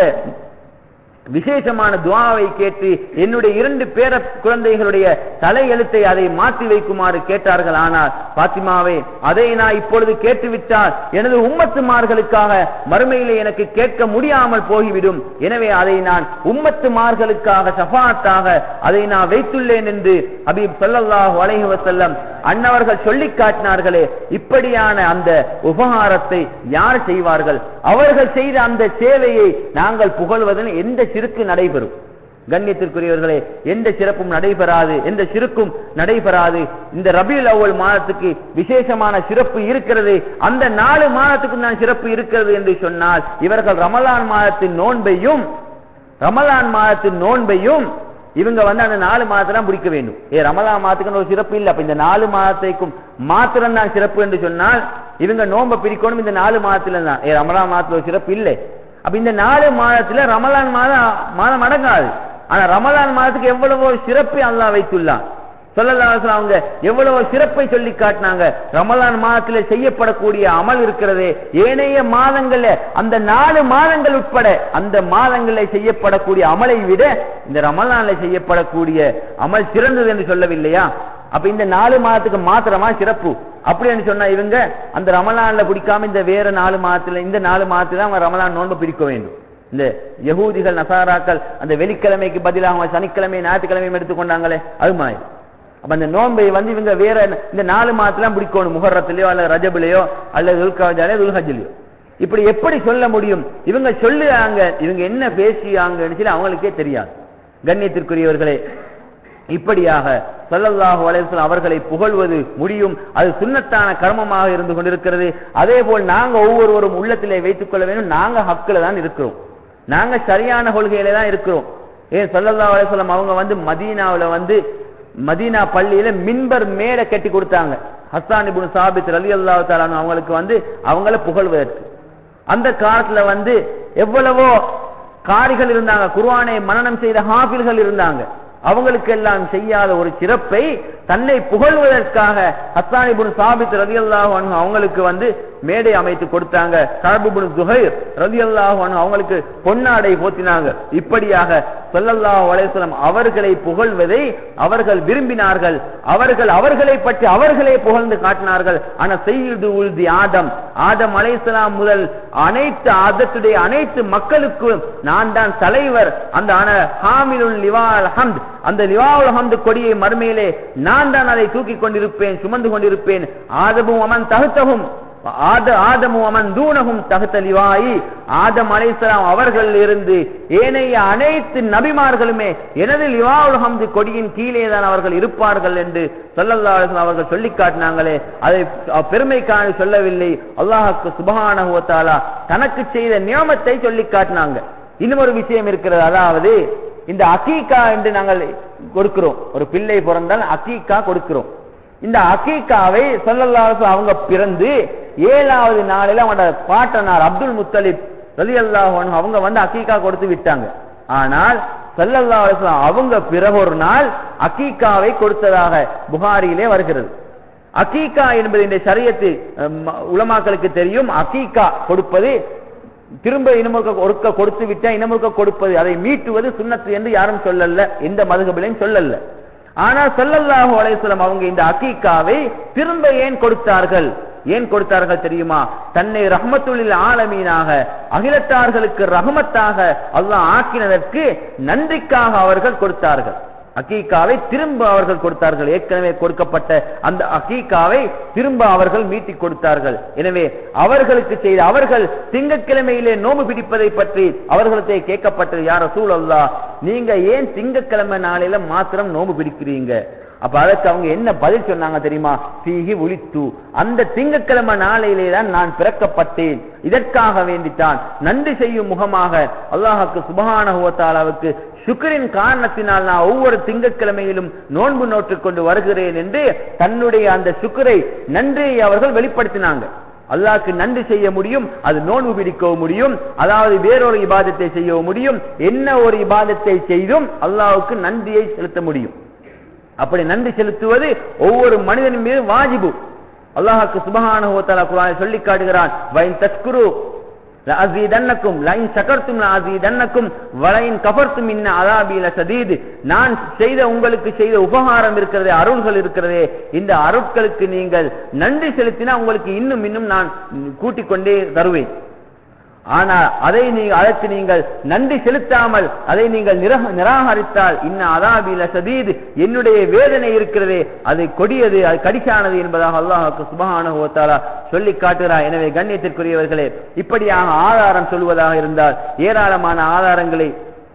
விசேஷமான துவாவை கேட்டு என்னுடைய இரண்டு பேர குழந்தைகளுடைய தலையெழுத்தை அதை மாற்றி வைக்குமாறு கேட்டார்கள் ஆனால் பாத்திமாவே அதை நான் இப்பொழுது கேட்டுவிட்டால் எனது உம்மத்துமார்களுக்காக மறுமையிலே எனக்கு கேட்க முடியாமல் போய்விடும் எனவே அதை நான் உம்மத்துமார்களுக்காக சஃபாத்தாக அதை நான் வைத்துள்ளேன் என்று ஹபீப் ஸல்லல்லாஹு அலைஹி வஸல்லம் அன்னவர்கள் சொல்லி காட்டினார்களே இப்படியான அந்த உபகாரத்தை யார் செய்வார்கள் அவர்கள் செய்த அந்த சேவையை நாங்கள் புகழ்வதில் எந்த சிறுக்கு நடைபெறும் கண்ணியத்திற்குரியவர்களே எந்த சிறப்பும் நடைபெறாது எந்த சிறுக்கும் நடைபெறாது இந்த ரபியுல் அவ்வல் மாதத்துக்கு விசேஷமான சிறப்பு இருக்கிறது அந்த நாலு மாதத்துக்கு நான் சிறப்பு இருக்கிறது என்று சொன்னால் இவர்கள் ரமலான் மாதத்தின் நோன்பையும் ரமலான் மாதத்தின் நோன்பையும் இவங்க வந்து அந்த நாலு மாதத்தை பிடிக்க வேண்டும் ஏ ரமலான் மாதத்துக்கு ஒரு சிறப்பு இல்லை அப்ப இந்த நாலு மாதத்தைக்கும் மாத்திரம் தான் சிறப்பு என்று சொன்னால் இவங்க நோன்பை பிரிக்கணும் இந்த நாலு மாதத்துல தான் ஏ ரமலான் மாதத்துல ஒரு சிறப்பு இல்லை அப்ப இந்த நாலு மாதத்துல ரமலான் மாதம் மாதம் அடங்காது ஆனா ரமலான் மாதத்துக்கு எவ்வளவோ சிறப்பை அல்லாஹ் வைத்துள்ளான் சொல்லலாம் அவங்க எவ்வளவு சிறப்பை சொல்லி காட்டினாங்க ரமலான் மாதத்துல செய்யப்படக்கூடிய அமல் இருக்கிறதே ஏனைய மாதங்கள்ல அந்த நாலு மாதங்கள் உட்பட அந்த மாதங்களில் செய்யப்படக்கூடிய அமலை விட இந்த ரமலான்ல செய்யப்படக்கூடிய அமல் சிறந்தது என்று சொல்லவில்லையா அப்ப இந்த நாலு மாதத்துக்கு மாத்திரமா சிறப்பு அப்படின்னு சொன்னா இவங்க அந்த ரமலான்ல பிடிக்காம இந்த வேற நாலு மாதத்துல இந்த நாலு மாதத்துல அவங்க ரமலான் நோன்பு பிரிக்க வேண்டும் இந்த யகூதிகள் நசாராக்கள் அந்த வெள்ளிக்கிழமைக்கு பதிலாக அவங்க சனிக்கிழமை ஞாயிற்றுக்கிழமையும் எடுத்துக்கொண்டாங்களே அது மாதிரி அப்ப அந்த நோன்பை வந்து இவங்க வேற இந்த நாலு மாதத்துல பிடிக்கணும் முகரத்திலேயோ அல்லது ரஜபிலையோ அல்லது துல்காஜாலே துல்ஹஜிலையோ இப்படி எப்படி சொல்ல முடியும் இவங்க சொல்லுறாங்க இவங்க என்ன பேசியாங்கன்னு சொல்லி அவங்களுக்கே தெரியாது கண்ணியத்திற்குரியவர்களே இப்படியாக ஸல்லல்லாஹு அலைஹி வஸல்லம் அவர்களை புகழ்வது முடியும் அது சுன்னத்தான கர்மமாக இருந்து கொண்டிருக்கிறது அதே போல் நாங்க ஒவ்வொருவரும் உள்ளத்திலே வைத்துக் கொள்ள வேண்டும் நாங்க ஹக்குல தான் இருக்கிறோம் நாங்க சரியான கொள்கையில தான் இருக்கிறோம் ஏன் ஸல்லல்லாஹு அலைஹி வஸல்லம் அவங்க வந்து மதீனாவுல வந்து மதீனா பள்ளியில மின்பர் மேல கட்டி கொடுத்தாங்க ஹஸ்ஸான் இப்னு சாபித் ரலியல்லாஹு தஆலா அன்ஹு அவங்களுக்கு வந்து அவங்கள புகழ்வதற்கு அந்த காலத்துல வந்து எவ்வளவோ காரிகள் இருந்தாங்க குர்ஆனை மனனம் செய்த ஹாஃபில்கள் இருந்தாங்க அவங்களுக்கு எல்லாம் செய்யாத ஒரு சிறப்பை தன்னை புகழ்வதற்காக ஹஸ்ஸான் இப்னு சாபித் ரலியல்லாஹு அன்ஹு அவங்களுக்கு வந்து மேடை அமைத்து கொடுத்தாங்க கஅப் இப்னு ஜுஹைர் ரலியல்லாஹு அன்ஹு அவங்களுக்கு பொன்னாடை போத்தினாங்க இப்படியாக ஸல்லல்லாஹு அலைஹி வஸல்லம் அவர்களை புகழ்வதை அவர்கள் விரும்பினார்கள் அவர்கள் அவர்களை பற்றி அவர்களே புகழ்ந்து காட்டினார்கள் ஆனா செய்யுது உல்தி ஆதம் ஆதம் அலைஹிஸ்ஸலாம் முதல் அனைத்து ஆதத்துடைய அனைத்து மக்களுக்கும் நான் தான் தலைவர் அந்த அன ஹாமிலுல் லிவால் ஹம்த் அந்த லிவாவுல் ஹம்து கொடியை மறுமையிலே நான் தான் அதை தூக்கி கொண்டிருப்பேன் சுமந்து கொண்டிருப்பேன் ஆதமும் அமன் தகுத்தகும் ஆத ஆதமும் அமன் தூணகும் தகுத்த லிவாயி ஆதம் அலைசலாம் அவர்கள் இருந்து ஏனைய அனைத்து நபிமார்களுமே எனது லிவாவுல் ஹம்து கொடியின் கீழே தான் அவர்கள் இருப்பார்கள் என்று ஸல்லல்லாஹு அலைஹி வஸல்லம் அவர்கள் சொல்லி காட்டினாங்களே அதை பெருமைக்காக சொல்லவில்லை அல்லாஹ்வுக்கு சுப்ஹானஹு வ தஆலா தனக்கு செய்த நியமத்தை சொல்லி காட்டினாங்க இன்னும் ஒரு விஷயம் இருக்கிறது அதாவது இந்த அகீகா என்று நாங்கள் கொடுக்கிறோம் ஒரு பிள்ளை பிறந்தால் அகீகா கொடுக்கிறோம் இந்த அகீகாவை சொல்லல்லாஹு அவங்க பிறந்து ஏழாவது நாளில் அவனோட பாட்டனார் அப்துல் முத்தலிப் ரலியல்லாஹு அன்ஹு அவங்க வந்து அகீகா கொடுத்து விட்டாங்க ஆனால் ஸல்லல்லாஹு அலைஹி வஸல்லம் அவங்க பிறகு ஒரு நாள் அகீகாவை கொடுத்ததாக புகாரியிலே வருகிறது அகீகா என்பது இந்த சரியத்து உலமாக்களுக்கு தெரியும் அகீகா கொடுப்பது திரும்ப இனமுக ஒருக்க கொடுத்து விட்டா இனமுக கொடுப்பது அதை மீட்டுவது சுண்ணத்து என்று யாரும் சொல்லல எந்த மதுகபிலையும் சொல்லல ஆனா ஸல்லல்லாஹு அலைஹி வஸல்லம் அவங்க இந்த அகீகாவை திரும்ப ஏன் கொடுத்தார்கள் ஏன் கொடுத்தார்கள் தெரியுமா தன்னை ரஹ்மத்துலில் ஆலமீனாக அகிலத்தார்களுக்கு ரஹமத்தாக அல்லாஹ் ஆக்கினதற்கு நன்றிக்காக அவர்கள் கொடுத்தார்கள் அகீகாவை திரும்ப அவர்கள் கொடுத்தார்கள் ஏற்கனவே கொடுக்கப்பட்ட அந்த அகீகாவை திரும்ப அவர்கள் மீட்டி கொடுத்தார்கள் எனவே அவர்களுக்கு செய்த அவர்கள் திங்கட்கிழமையிலே நோம்பு பிடிப்பதை பற்றி அவர்களுக்கு கேட்கப்பட்டது யார சூழல்லா நீங்க ஏன் திங்கட்கிழமை நாளையில மாத்திரம் நோம்பு பிடிக்கிறீங்க அப்ப அதற்கு அவங்க என்ன பதில் சொன்னாங்க தெரியுமா சீகி ஒளித்து அந்த திங்கட்கிழமை நாளையிலே தான் நான் பிறக்கப்பட்டேன் இதற்காக வேண்டித்தான் நன்றி செய்யும் முகமாக அல்லாஹுக்கு சுபகானகுவத்தாலாவுக்கு சுக்கரின் காரணத்தினால் நான் ஒவ்வொரு திங்கட்கிழமையிலும் நோன்பு நோற்றுக் கொண்டு வருகிறேன் என்று தன்னுடைய அந்த சுக்கரை நன்றியை அவர்கள் வெளிப்படுத்தினாங்க அல்லாஹ்க்கு நன்றி செய்ய முடியும் அது நோன்பு பிடிக்கவும் முடியும் அதாவது வேறொரு இபாதத்தை செய்யவும் முடியும் என்ன ஒரு இபாதத்தை செய்தும் அல்லாஹ்வுக்கு நன்றியை செலுத்த முடியும் அப்படி நன்றி செலுத்துவது ஒவ்வொரு மனிதனின் மீது வாஜிபு அல்லாஹுக்கு சுபஹானஹு வ தஆலா குர்ஆனில் சொல்லி காட்டுகிறான் வைன் தஸ்குரு லஅஸீதன்னக்கும் லைன் ஷகர்தும் லஅஸீதன்னக்கும் வலைன் கஃபர்தும் இன்ன அஸாபி லஸதீத் நான் செய்த உங்களுக்கு செய்த உபகாரம் இருக்கிறதே அருள்கள் இருக்கிறதே இந்த அருட்களுக்கு நீங்கள் நன்றி செலுத்தினா உங்களுக்கு இன்னும் இன்னும் நான் கூட்டிக் கொண்டே தருவேன் ஆனால் அதை நீ அதற்கு நீங்கள் நன்றி செலுத்தாமல் அதை நீங்கள் நிரக- நிராகரித்தால் இன்ன அதாபில சதீது என்னுடைய வேதனை இருக்கிறதே அது கொடியது அது கடிக்கானது என்பதாக அல்லாஹுக்கு சுபஹானஹு வ தஆலா சொல்லி காட்டுகிறார் எனவே கண்ணியத்திற்குரியவர்களே இப்படியாக ஆதாரம் சொல்வதாக இருந்தால் ஏராளமான ஆதாரங்களை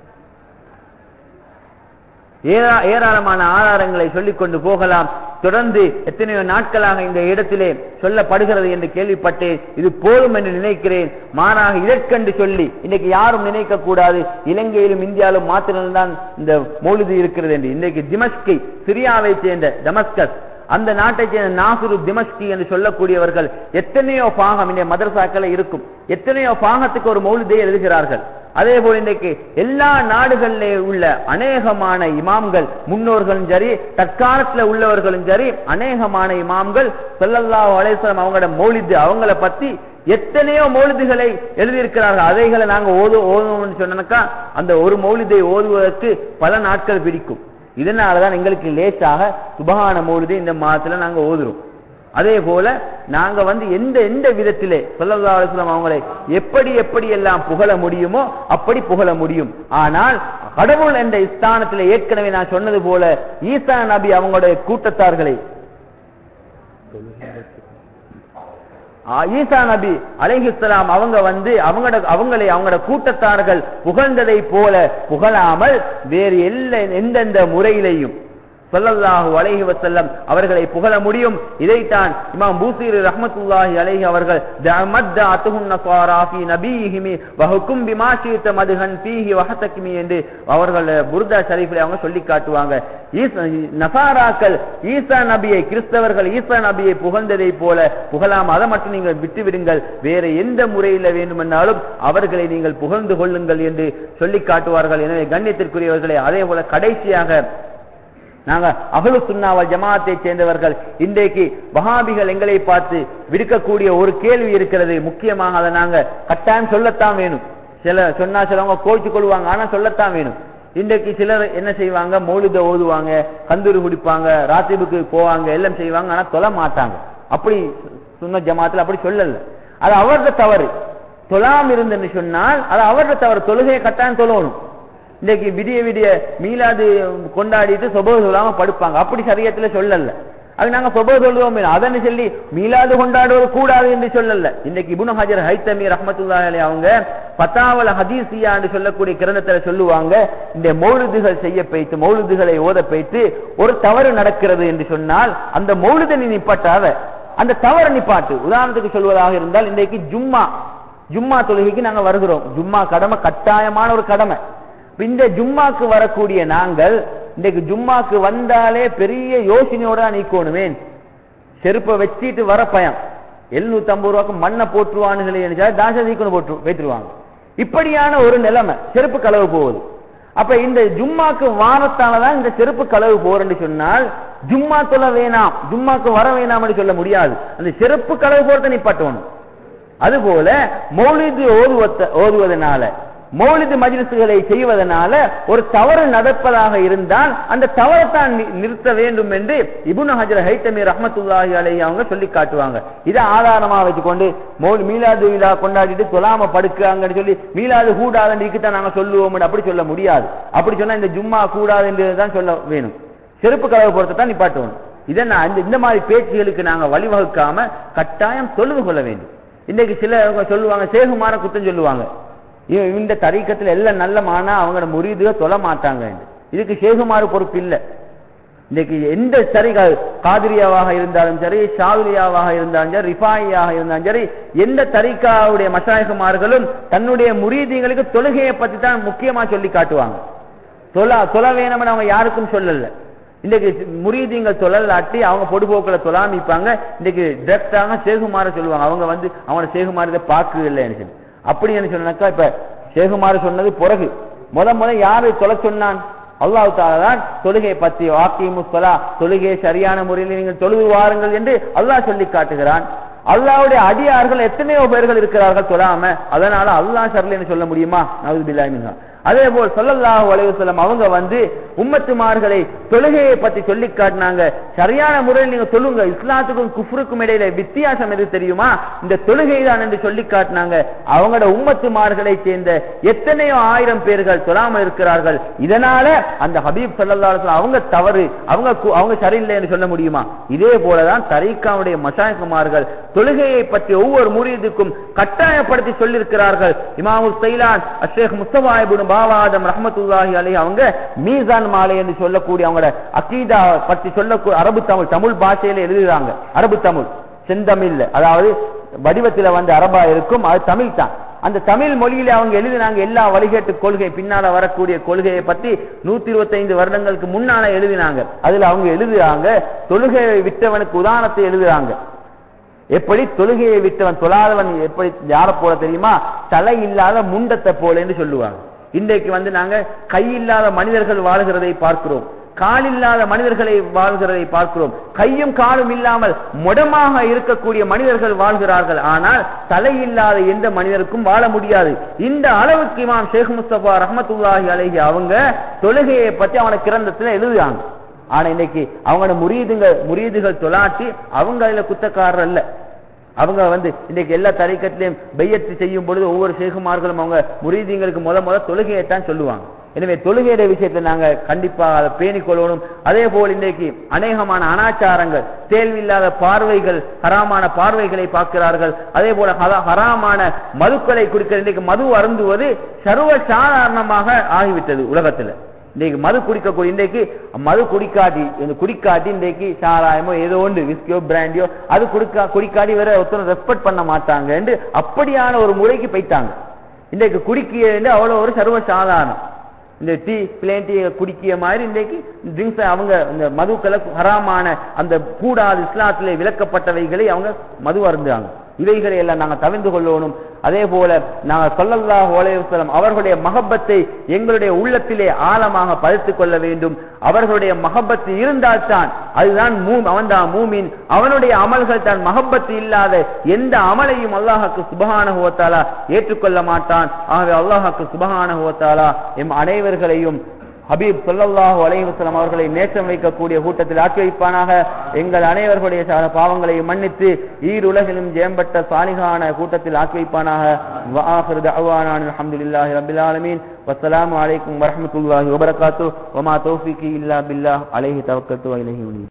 ஏரா- ஏராளமான ஆதாரங்களை சொல்லிக் கொண்டு போகலாம் தொடர்ந்து எத்தனையோ நாட்களாக இந்த இடத்திலே சொல்லப்படுகிறது என்று கேள்விப்பட்டேன் இது போதும் என்று நினைக்கிறேன் மாறாக இதற்கென்று சொல்லி இன்னைக்கு யாரும் நினைக்க கூடாது இலங்கையிலும் இந்தியாவிலும் மாத்திரம்தான் இந்த மௌலிது இருக்கிறது என்று இன்றைக்கு திமஸ்கி சிரியாவை சேர்ந்த டமஸ்கஸ் அந்த நாட்டை சேர்ந்த நாசுரு திமஸ்கி என்று சொல்லக்கூடியவர்கள் எத்தனையோ பாகம் இந்த மதரசாக்கள் இருக்கும் எத்தனையோ பாகத்துக்கு ஒரு மௌலிதை எழுதுகிறார்கள் அதே போல இன்றைக்கு எல்லா நாடுகளிலே உள்ள அநேகமான இமாம்கள் முன்னோர்களும் சரி தற்காலத்துல உள்ளவர்களும் சரி அநேகமான இமாம்கள் ஸல்லல்லாஹு அலைஹி வஸல்லம் அவங்களோட மௌலிது அவங்கள பத்தி எத்தனையோ மௌலிதுகளை எழுதியிருக்கிறார்கள் அதைகளை நாங்க ஓது ஓதுவோம்னு சொன்னோம்னாக்கா அந்த ஒரு மௌலிதை ஓதுவதற்கு பல நாட்கள் பிடிக்கும் இதனாலதான் எங்களுக்கு லேசாக சுபகான மௌலிதை இந்த மாதத்துல நாங்க ஓதுறோம் அதே போல நாங்க வந்து எந்த எந்த விதத்திலே ஸல்லல்லாஹு அலைஹி வஸல்லம் அவங்களை எப்படி எப்படி எல்லாம் புகழ முடியுமோ அப்படி புகழ முடியும் ஆனால் கடவுள் என்ற ஸ்தானத்திலே ஏற்கனவே நான் சொன்னது போல ஈசா நபி அவங்களுடைய கூட்டத்தார்களை ஆ, ஈசா நபி அலைஹிஸ்ஸலாம் அவங்க வந்து அவங்களோட அவங்களை அவங்களோட கூட்டத்தார்கள் புகழ்ந்ததை போல புகழாமல் வேறு எல்ல எந்தெந்த முறையிலையும் ஸல்லல்லாஹு அலைஹி வஸல்லம் அவர்களை புகழ முடியும் இதைத்தான் இமாம் பூசீர் ரஹ்மத்துல்லாஹி அலைஹி அவர்கள் தமத்த அத்துஹுன் நஸாரா ஃபீ நபீஹிமி வஹுக்கும் பிமா ஷீத மதுஹன் ஃபீஹி வஹதக்மி என்று அவர்கள் புர்தா ஷரீஃபில் அவங்க சொல்லி காட்டுவாங்க ஈசா நசாராக்கள் ஈசா நபியை கிறிஸ்தவர்கள் ஈசா நபியை புகழ்ந்ததை போல புகழாம அதை மட்டும் நீங்கள் விட்டு விடுங்கள் வேற எந்த முறையில் வேண்டுமென்றாலும் அவர்களை நீங்கள் புகழ்ந்து கொள்ளுங்கள் என்று சொல்லி காட்டுவார்கள் எனவே கண்ணியத்திற்குரியவர்களை அதே போல கடைசியாக நாங்க அகலு சுன்னாவல் ஜமாத்தை சேர்ந்தவர்கள் இன்றைக்கு வஹாபிகள் எங்களை பார்த்து விடுக்கக்கூடிய ஒரு கேள்வி இருக்கிறது முக்கியமாக அதை நாங்க கட்டாயம் சொல்லத்தான் வேணும் சில சொன்னா சிலவங்க கோச்சு கொள்வாங்க ஆனா சொல்லத்தான் வேணும் இன்றைக்கு சிலர் என்ன செய்வாங்க மௌலித ஓதுவாங்க கந்தூரி குடிப்பாங்க ராத்திபுக்கு போவாங்க எல்லாம் செய்வாங்க ஆனா தொழ மாட்டாங்க அப்படி சுன்ன ஜமாத்துல அப்படி சொல்லல அது அவரது தவறு தொழாம இருந்துன்னு சொன்னால் அது அவரது தவறு தொழுகையை கட்டாயம் தொழணும் இன்னைக்கு விடிய விடிய மீலாது கொண்டாடிட்டு சொபோ சொல்லாம படுப்பாங்க அப்படி சரியத்துல சொல்லல அது நாங்க சொபோ சொல்லுவோம் அதன்னு சொல்லி மீலாது கொண்டாடுவது கூடாது என்று சொல்லல இன்னைக்கு இபுனு ஹஜர் ஹைத்தமி ரஹமத்துல்லாஹி அலைஹி அவங்க பத்தாவல ஹதீசியா என்று சொல்லக்கூடிய கிரந்தத்துல சொல்லுவாங்க இந்த மௌலுதுகள் செய்ய பைத்து மௌலுதுகளை ஓத பைத்து ஒரு தவறு நடக்கிறது என்று சொன்னால் அந்த மௌலுதை நீ நிப்பாட்டாத அந்த தவறு நிப்பாட்டு உதாரணத்துக்கு சொல்வதாக இருந்தால் இன்றைக்கு ஜும்மா ஜும்மா தொழுகைக்கு நாங்க வருகிறோம் ஜும்மா கடமை கட்டாயமான ஒரு கடமை இப்ப இந்த ஜும்மாக்கு வரக்கூடிய நாங்கள் இன்றைக்கு ஜும்மாக்கு வந்தாலே பெரிய யோசனையோட தான் நீக்கணுமேன் செருப்பை வச்சிட்டு வர பயம் எழுநூத்தி ஐம்பது ரூபாய்க்கு மண்ணை போட்டுருவானுங்களே நினைச்சா தாச சீக்கணும் போட்டு வைத்துருவாங்க இப்படியான ஒரு நிலைமை செருப்பு களவு போகுது அப்ப இந்த ஜும்மாக்கு வாரத்தாலதான் இந்த செருப்பு களவு போறேன்னு சொன்னால் ஜும்மா தொலை வேணாம் ஜும்மாக்கு வர வேணாம்னு சொல்ல முடியாது அந்த செருப்பு களவு போறத நிப்பாட்டணும் அதுபோல மௌலிது ஓதுவத்த ஓதுவதனால மௌலிது மஜ்லிஸ்களை செய்வதனால ஒரு தவறு நடப்பதாக இருந்தால் அந்த தவறைத்தான் நி- நிறுத்த வேண்டும் என்று இபுன் ஹஜர் ஹைத்தமி ரஹமத்துல்லாஹி அலைஹி அவங்க சொல்லி காட்டுவாங்க இதை ஆதாரமா வச்சுக்கொண்டு மௌலி மீலாது விழா கொண்டாடிட்டு தொலாம படுக்காங்கன்னு சொல்லி மீலாது கூடாதுன்னு தான் நாங்க சொல்லுவோம் அப்படி சொல்ல முடியாது அப்படி சொன்னா இந்த ஜும்மா கூடாது என்று தான் சொல்ல வேணும் செருப்பு கலவை பொறுத்து தான் நிப்பாட்டணும் இதை நான் இந்த- இந்த மாதிரி பேச்சுகளுக்கு நாங்க வழிவகுக்காம கட்டாயம் தொழுது கொள்ள வேண்டும் இன்னைக்கு சிலர் சொல்லுவாங்க சேகுமார குத்தம் சொல்லுவாங்க இவ- இந்த தரீக்கத்துல எல்லாம் நல்ல மானா அவங்களோட முறிதுக தொழ மாட்டாங்க என்று. இதுக்கு சேகுமாறு பொறுப்பு இல்லை இன்னைக்கு எந்த சரி கா- காதிரியாவாக இருந்தாலும் சரி ஷாதுரியாவாக இருந்தாலும் சரி ரிஃபாயியாக இருந்தாலும் சரி எந்த தரிகாவுடைய மசாயகுமார்களும் தன்னுடைய முரீதிகளுக்கு தொழுகையை பத்தி தான் முக்கியமா சொல்லி காட்டுவாங்க தொழ தொழ வேணும்னு அவங்க யாருக்கும் சொல்லல இன்னைக்கு முரீதிங்கள் தொழலாட்டி அவங்க பொடுபோக்களை தொழாமிப்பாங்க இன்னைக்கு டிரெக்டாக சேகுமார சொல்லுவாங்க அவங்க வந்து அவனோட சேகுமார இதை பார்க்க இல்லைன்னு சொல்லி அப்படி என்ன சொன்னாக்கா இப்ப சேகுமார சொன்னது பிறகு முத முத யாரு தொலை சொன்னான் அல்லாஹ் தாலா தான் தொழுகை பத்தி வாக்கி முஸ்தலா தொழுகையை சரியான முறையில் நீங்கள் தொழுது வாருங்கள் என்று அல்லாஹ் சொல்லி காட்டுகிறான் அல்லாஹ்வுடைய அடியார்கள் எத்தனையோ பேர்கள் இருக்கிறார்கள் தொழாம அதனால அல்லாஹ் சரலைன்னு சொல்ல முடியுமா நவது பில்லாமின் அதே போல் ஸல்லல்லாஹு அலைஹி வஸல்லம் அவங்க வந்து உம்மத்துமார்களை தொழுகையை பத்தி சொல்லி காட்டினாங்க சரியான முறையில் நீங்க சொல்லுங்க இஸ்லாத்துக்கும் குஃப்ருக்கும் இடையில வித்தியாசம் எது தெரியுமா இந்த தொழுகை தான் என்று சொல்லி காட்டினாங்க அவங்களோட உம்மத்துமார்களை சேர்ந்த எத்தனையோ ஆயிரம் பேர்கள் தொழாமல் இருக்கிறார்கள் இதனால அந்த ஹபீப் ஸல்லல்லாஹு அலைஹி வஸல்லம் அவங்க தவறு அவங்க கு- அவங்க சரியில்லை என்று சொல்ல முடியுமா இதே போலதான் தரீக்காவுடைய மசாயகுமார்கள் தொழுகையை பற்றி ஒவ்வொரு முரீதுக்கும் கட்டாயப்படுத்தி சொல்லியிருக்கிறார்கள் இமாமு சைலான் அஷேக் முஸ்தபா இப்னு பாவாதம் ரஹ்மத்துல்லாஹி அலைஹி அவங்க மீசான் மாலை என்று சொல்லக்கூடிய அவங்களோட அகீதா பற்றி சொல்லக்கூடிய அரபு தமிழ் தமிழ் பாஷையில எழுதுறாங்க அரபு தமிழ் செந்தமிழ்ல அதாவது வடிவத்துல வந்து அரபா இருக்கும் அது தமிழ் தான் அந்த தமிழ் மொழியில அவங்க எழுதினாங்க எல்லா வழிகேட்டு கொள்கை பின்னால வரக்கூடிய கொள்கையை பத்தி நூத்தி இருபத்தைந்து வருடங்களுக்கு முன்னால எழுதினாங்க அதுல அவங்க எழுதுறாங்க தொழுகையை விட்டவனுக்கு உதாரணத்தை எழுதுறாங்க எப்படி தொழுகையை விட்டவன் தொழாதவன் எப்படி யார போல தெரியுமா தலை இல்லாத முண்டத்தை போல என்று சொல்லுவாங்க இன்றைக்கு வந்து நாங்க கை இல்லாத மனிதர்கள் வாழ்கிறதை பார்க்கிறோம் கால் இல்லாத மனிதர்களை வாழ்கிறதை பார்க்கிறோம் கையும் காலும் இல்லாமல் முடமாக இருக்கக்கூடிய மனிதர்கள் வாழ்கிறார்கள் ஆனால் தலை இல்லாத எந்த மனிதருக்கும் வாழ முடியாது இந்த அளவுக்கு இமாம் ஷேக் முஸ்தபா ரஹமத்துல்லாஹி அலைஹி அவங்க தொழுகையை பத்தி அவனை கிரந்தத்துல எழுதுறாங்க ஆனா இன்னைக்கு அவங்களோட முறியீதுங்க முறியீதுகள் தொலாட்டி அவங்க அதுல குத்தக்காரர் அல்ல அவங்க வந்து இன்னைக்கு எல்லா தரைக்கத்திலையும் பையத்து செய்யும் பொழுது ஒவ்வொரு சேகுமார்களும் அவங்க முரீதிங்களுக்கு முத முத தொழுகையைத்தான் சொல்லுவாங்க எனவே தொழுகையுடைய விஷயத்துல நாங்க கண்டிப்பா அதை பேணிக் கொள்ளணும் அதே போல் இன்றைக்கு அநேகமான அனாச்சாரங்கள் தேல்வில்லாத பார்வைகள் ஹராமான பார்வைகளை பார்க்கிறார்கள் அதே போல ஹரா- ஹராமான மதுக்களை குடிக்கிற இன்னைக்கு மது அருந்துவது சர்வ சாதாரணமாக ஆகிவிட்டது உலகத்துல இன்னைக்கு மது குடிக்கக்கூடிய இன்றைக்கு மது குடிக்காட்டி இந்த குடிக்காட்டி இன்றைக்கு சாராயமோ ஏதோ ஒன்று விஸ்கியோ பிராண்டியோ அது குடிக்கா குடிக்காட்டி வேற ஒருத்தரும் ரெஸ்பெக்ட் பண்ண மாட்டாங்க என்று அப்படியான ஒரு முறைக்கு போயிட்டாங்க இன்றைக்கு குடிக்கிய என்று அவ்வளவு ஒரு சர்வ சாதாரணம் இந்த டீ பிளேன் டீ குடிக்கிய மாதிரி இன்றைக்கு ட்ரிங்க்ஸ் அவங்க இந்த மதுக்களை ஹராமான அந்த கூடாது இஸ்லாத்திலே விலக்கப்பட்டவைகளை அவங்க மது அருந்தாங்க இவைகளை எல்லாம் நாங்க தவிர்ந்து கொள்ளணும் அதே போல நாங்க சொல்லல்லாஹு அலைஹி வஸல்லம் அவர்களுடைய மகப்பத்தை எங்களுடைய உள்ளத்திலே ஆழமாக பதித்துக் கொள்ள வேண்டும் அவர்களுடைய மகப்பத்து இருந்தால்தான் அதுதான் மூ அவன்தான் மூமின் அவனுடைய அமல்கள் தான் மகப்பத்து இல்லாத எந்த அமலையும் அல்லாஹுக்கு சுபஹானஹு வ தஆலா ஏற்றுக்கொள்ள மாட்டான் ஆகவே அல்லாஹுக்கு சுபஹானஹு வ தஆலா எம் அனைவர்களையும் ஹபீப் ஸல்லல்லாஹு அலைஹி வஸல்லம் அவர்களை நேற்றம் வைக்கக்கூடிய கூட்டத்தில் ஆக்கி வைப்பானாக எங்கள் அனைவர்களுடைய சகல பாவங்களை மன்னித்து ஈருலகிலும் ஜெயம்பட்ட சாலிகான கூட்டத்தில் ஆக்கி வைப்பானாக வ ஆகிரு தஅவானா அல்ஹம்துலில்லாஹி ரப்பில் ஆலமீன் வஸ்ஸலாமு அலைக்கும் வரஹ்மத்துல்லாஹி வபரகாத்துஹு வமா தௌஃபீகி இல்லா பில்லாஹ் அலைஹி தவக்கல்து வ இலைஹி உனீப்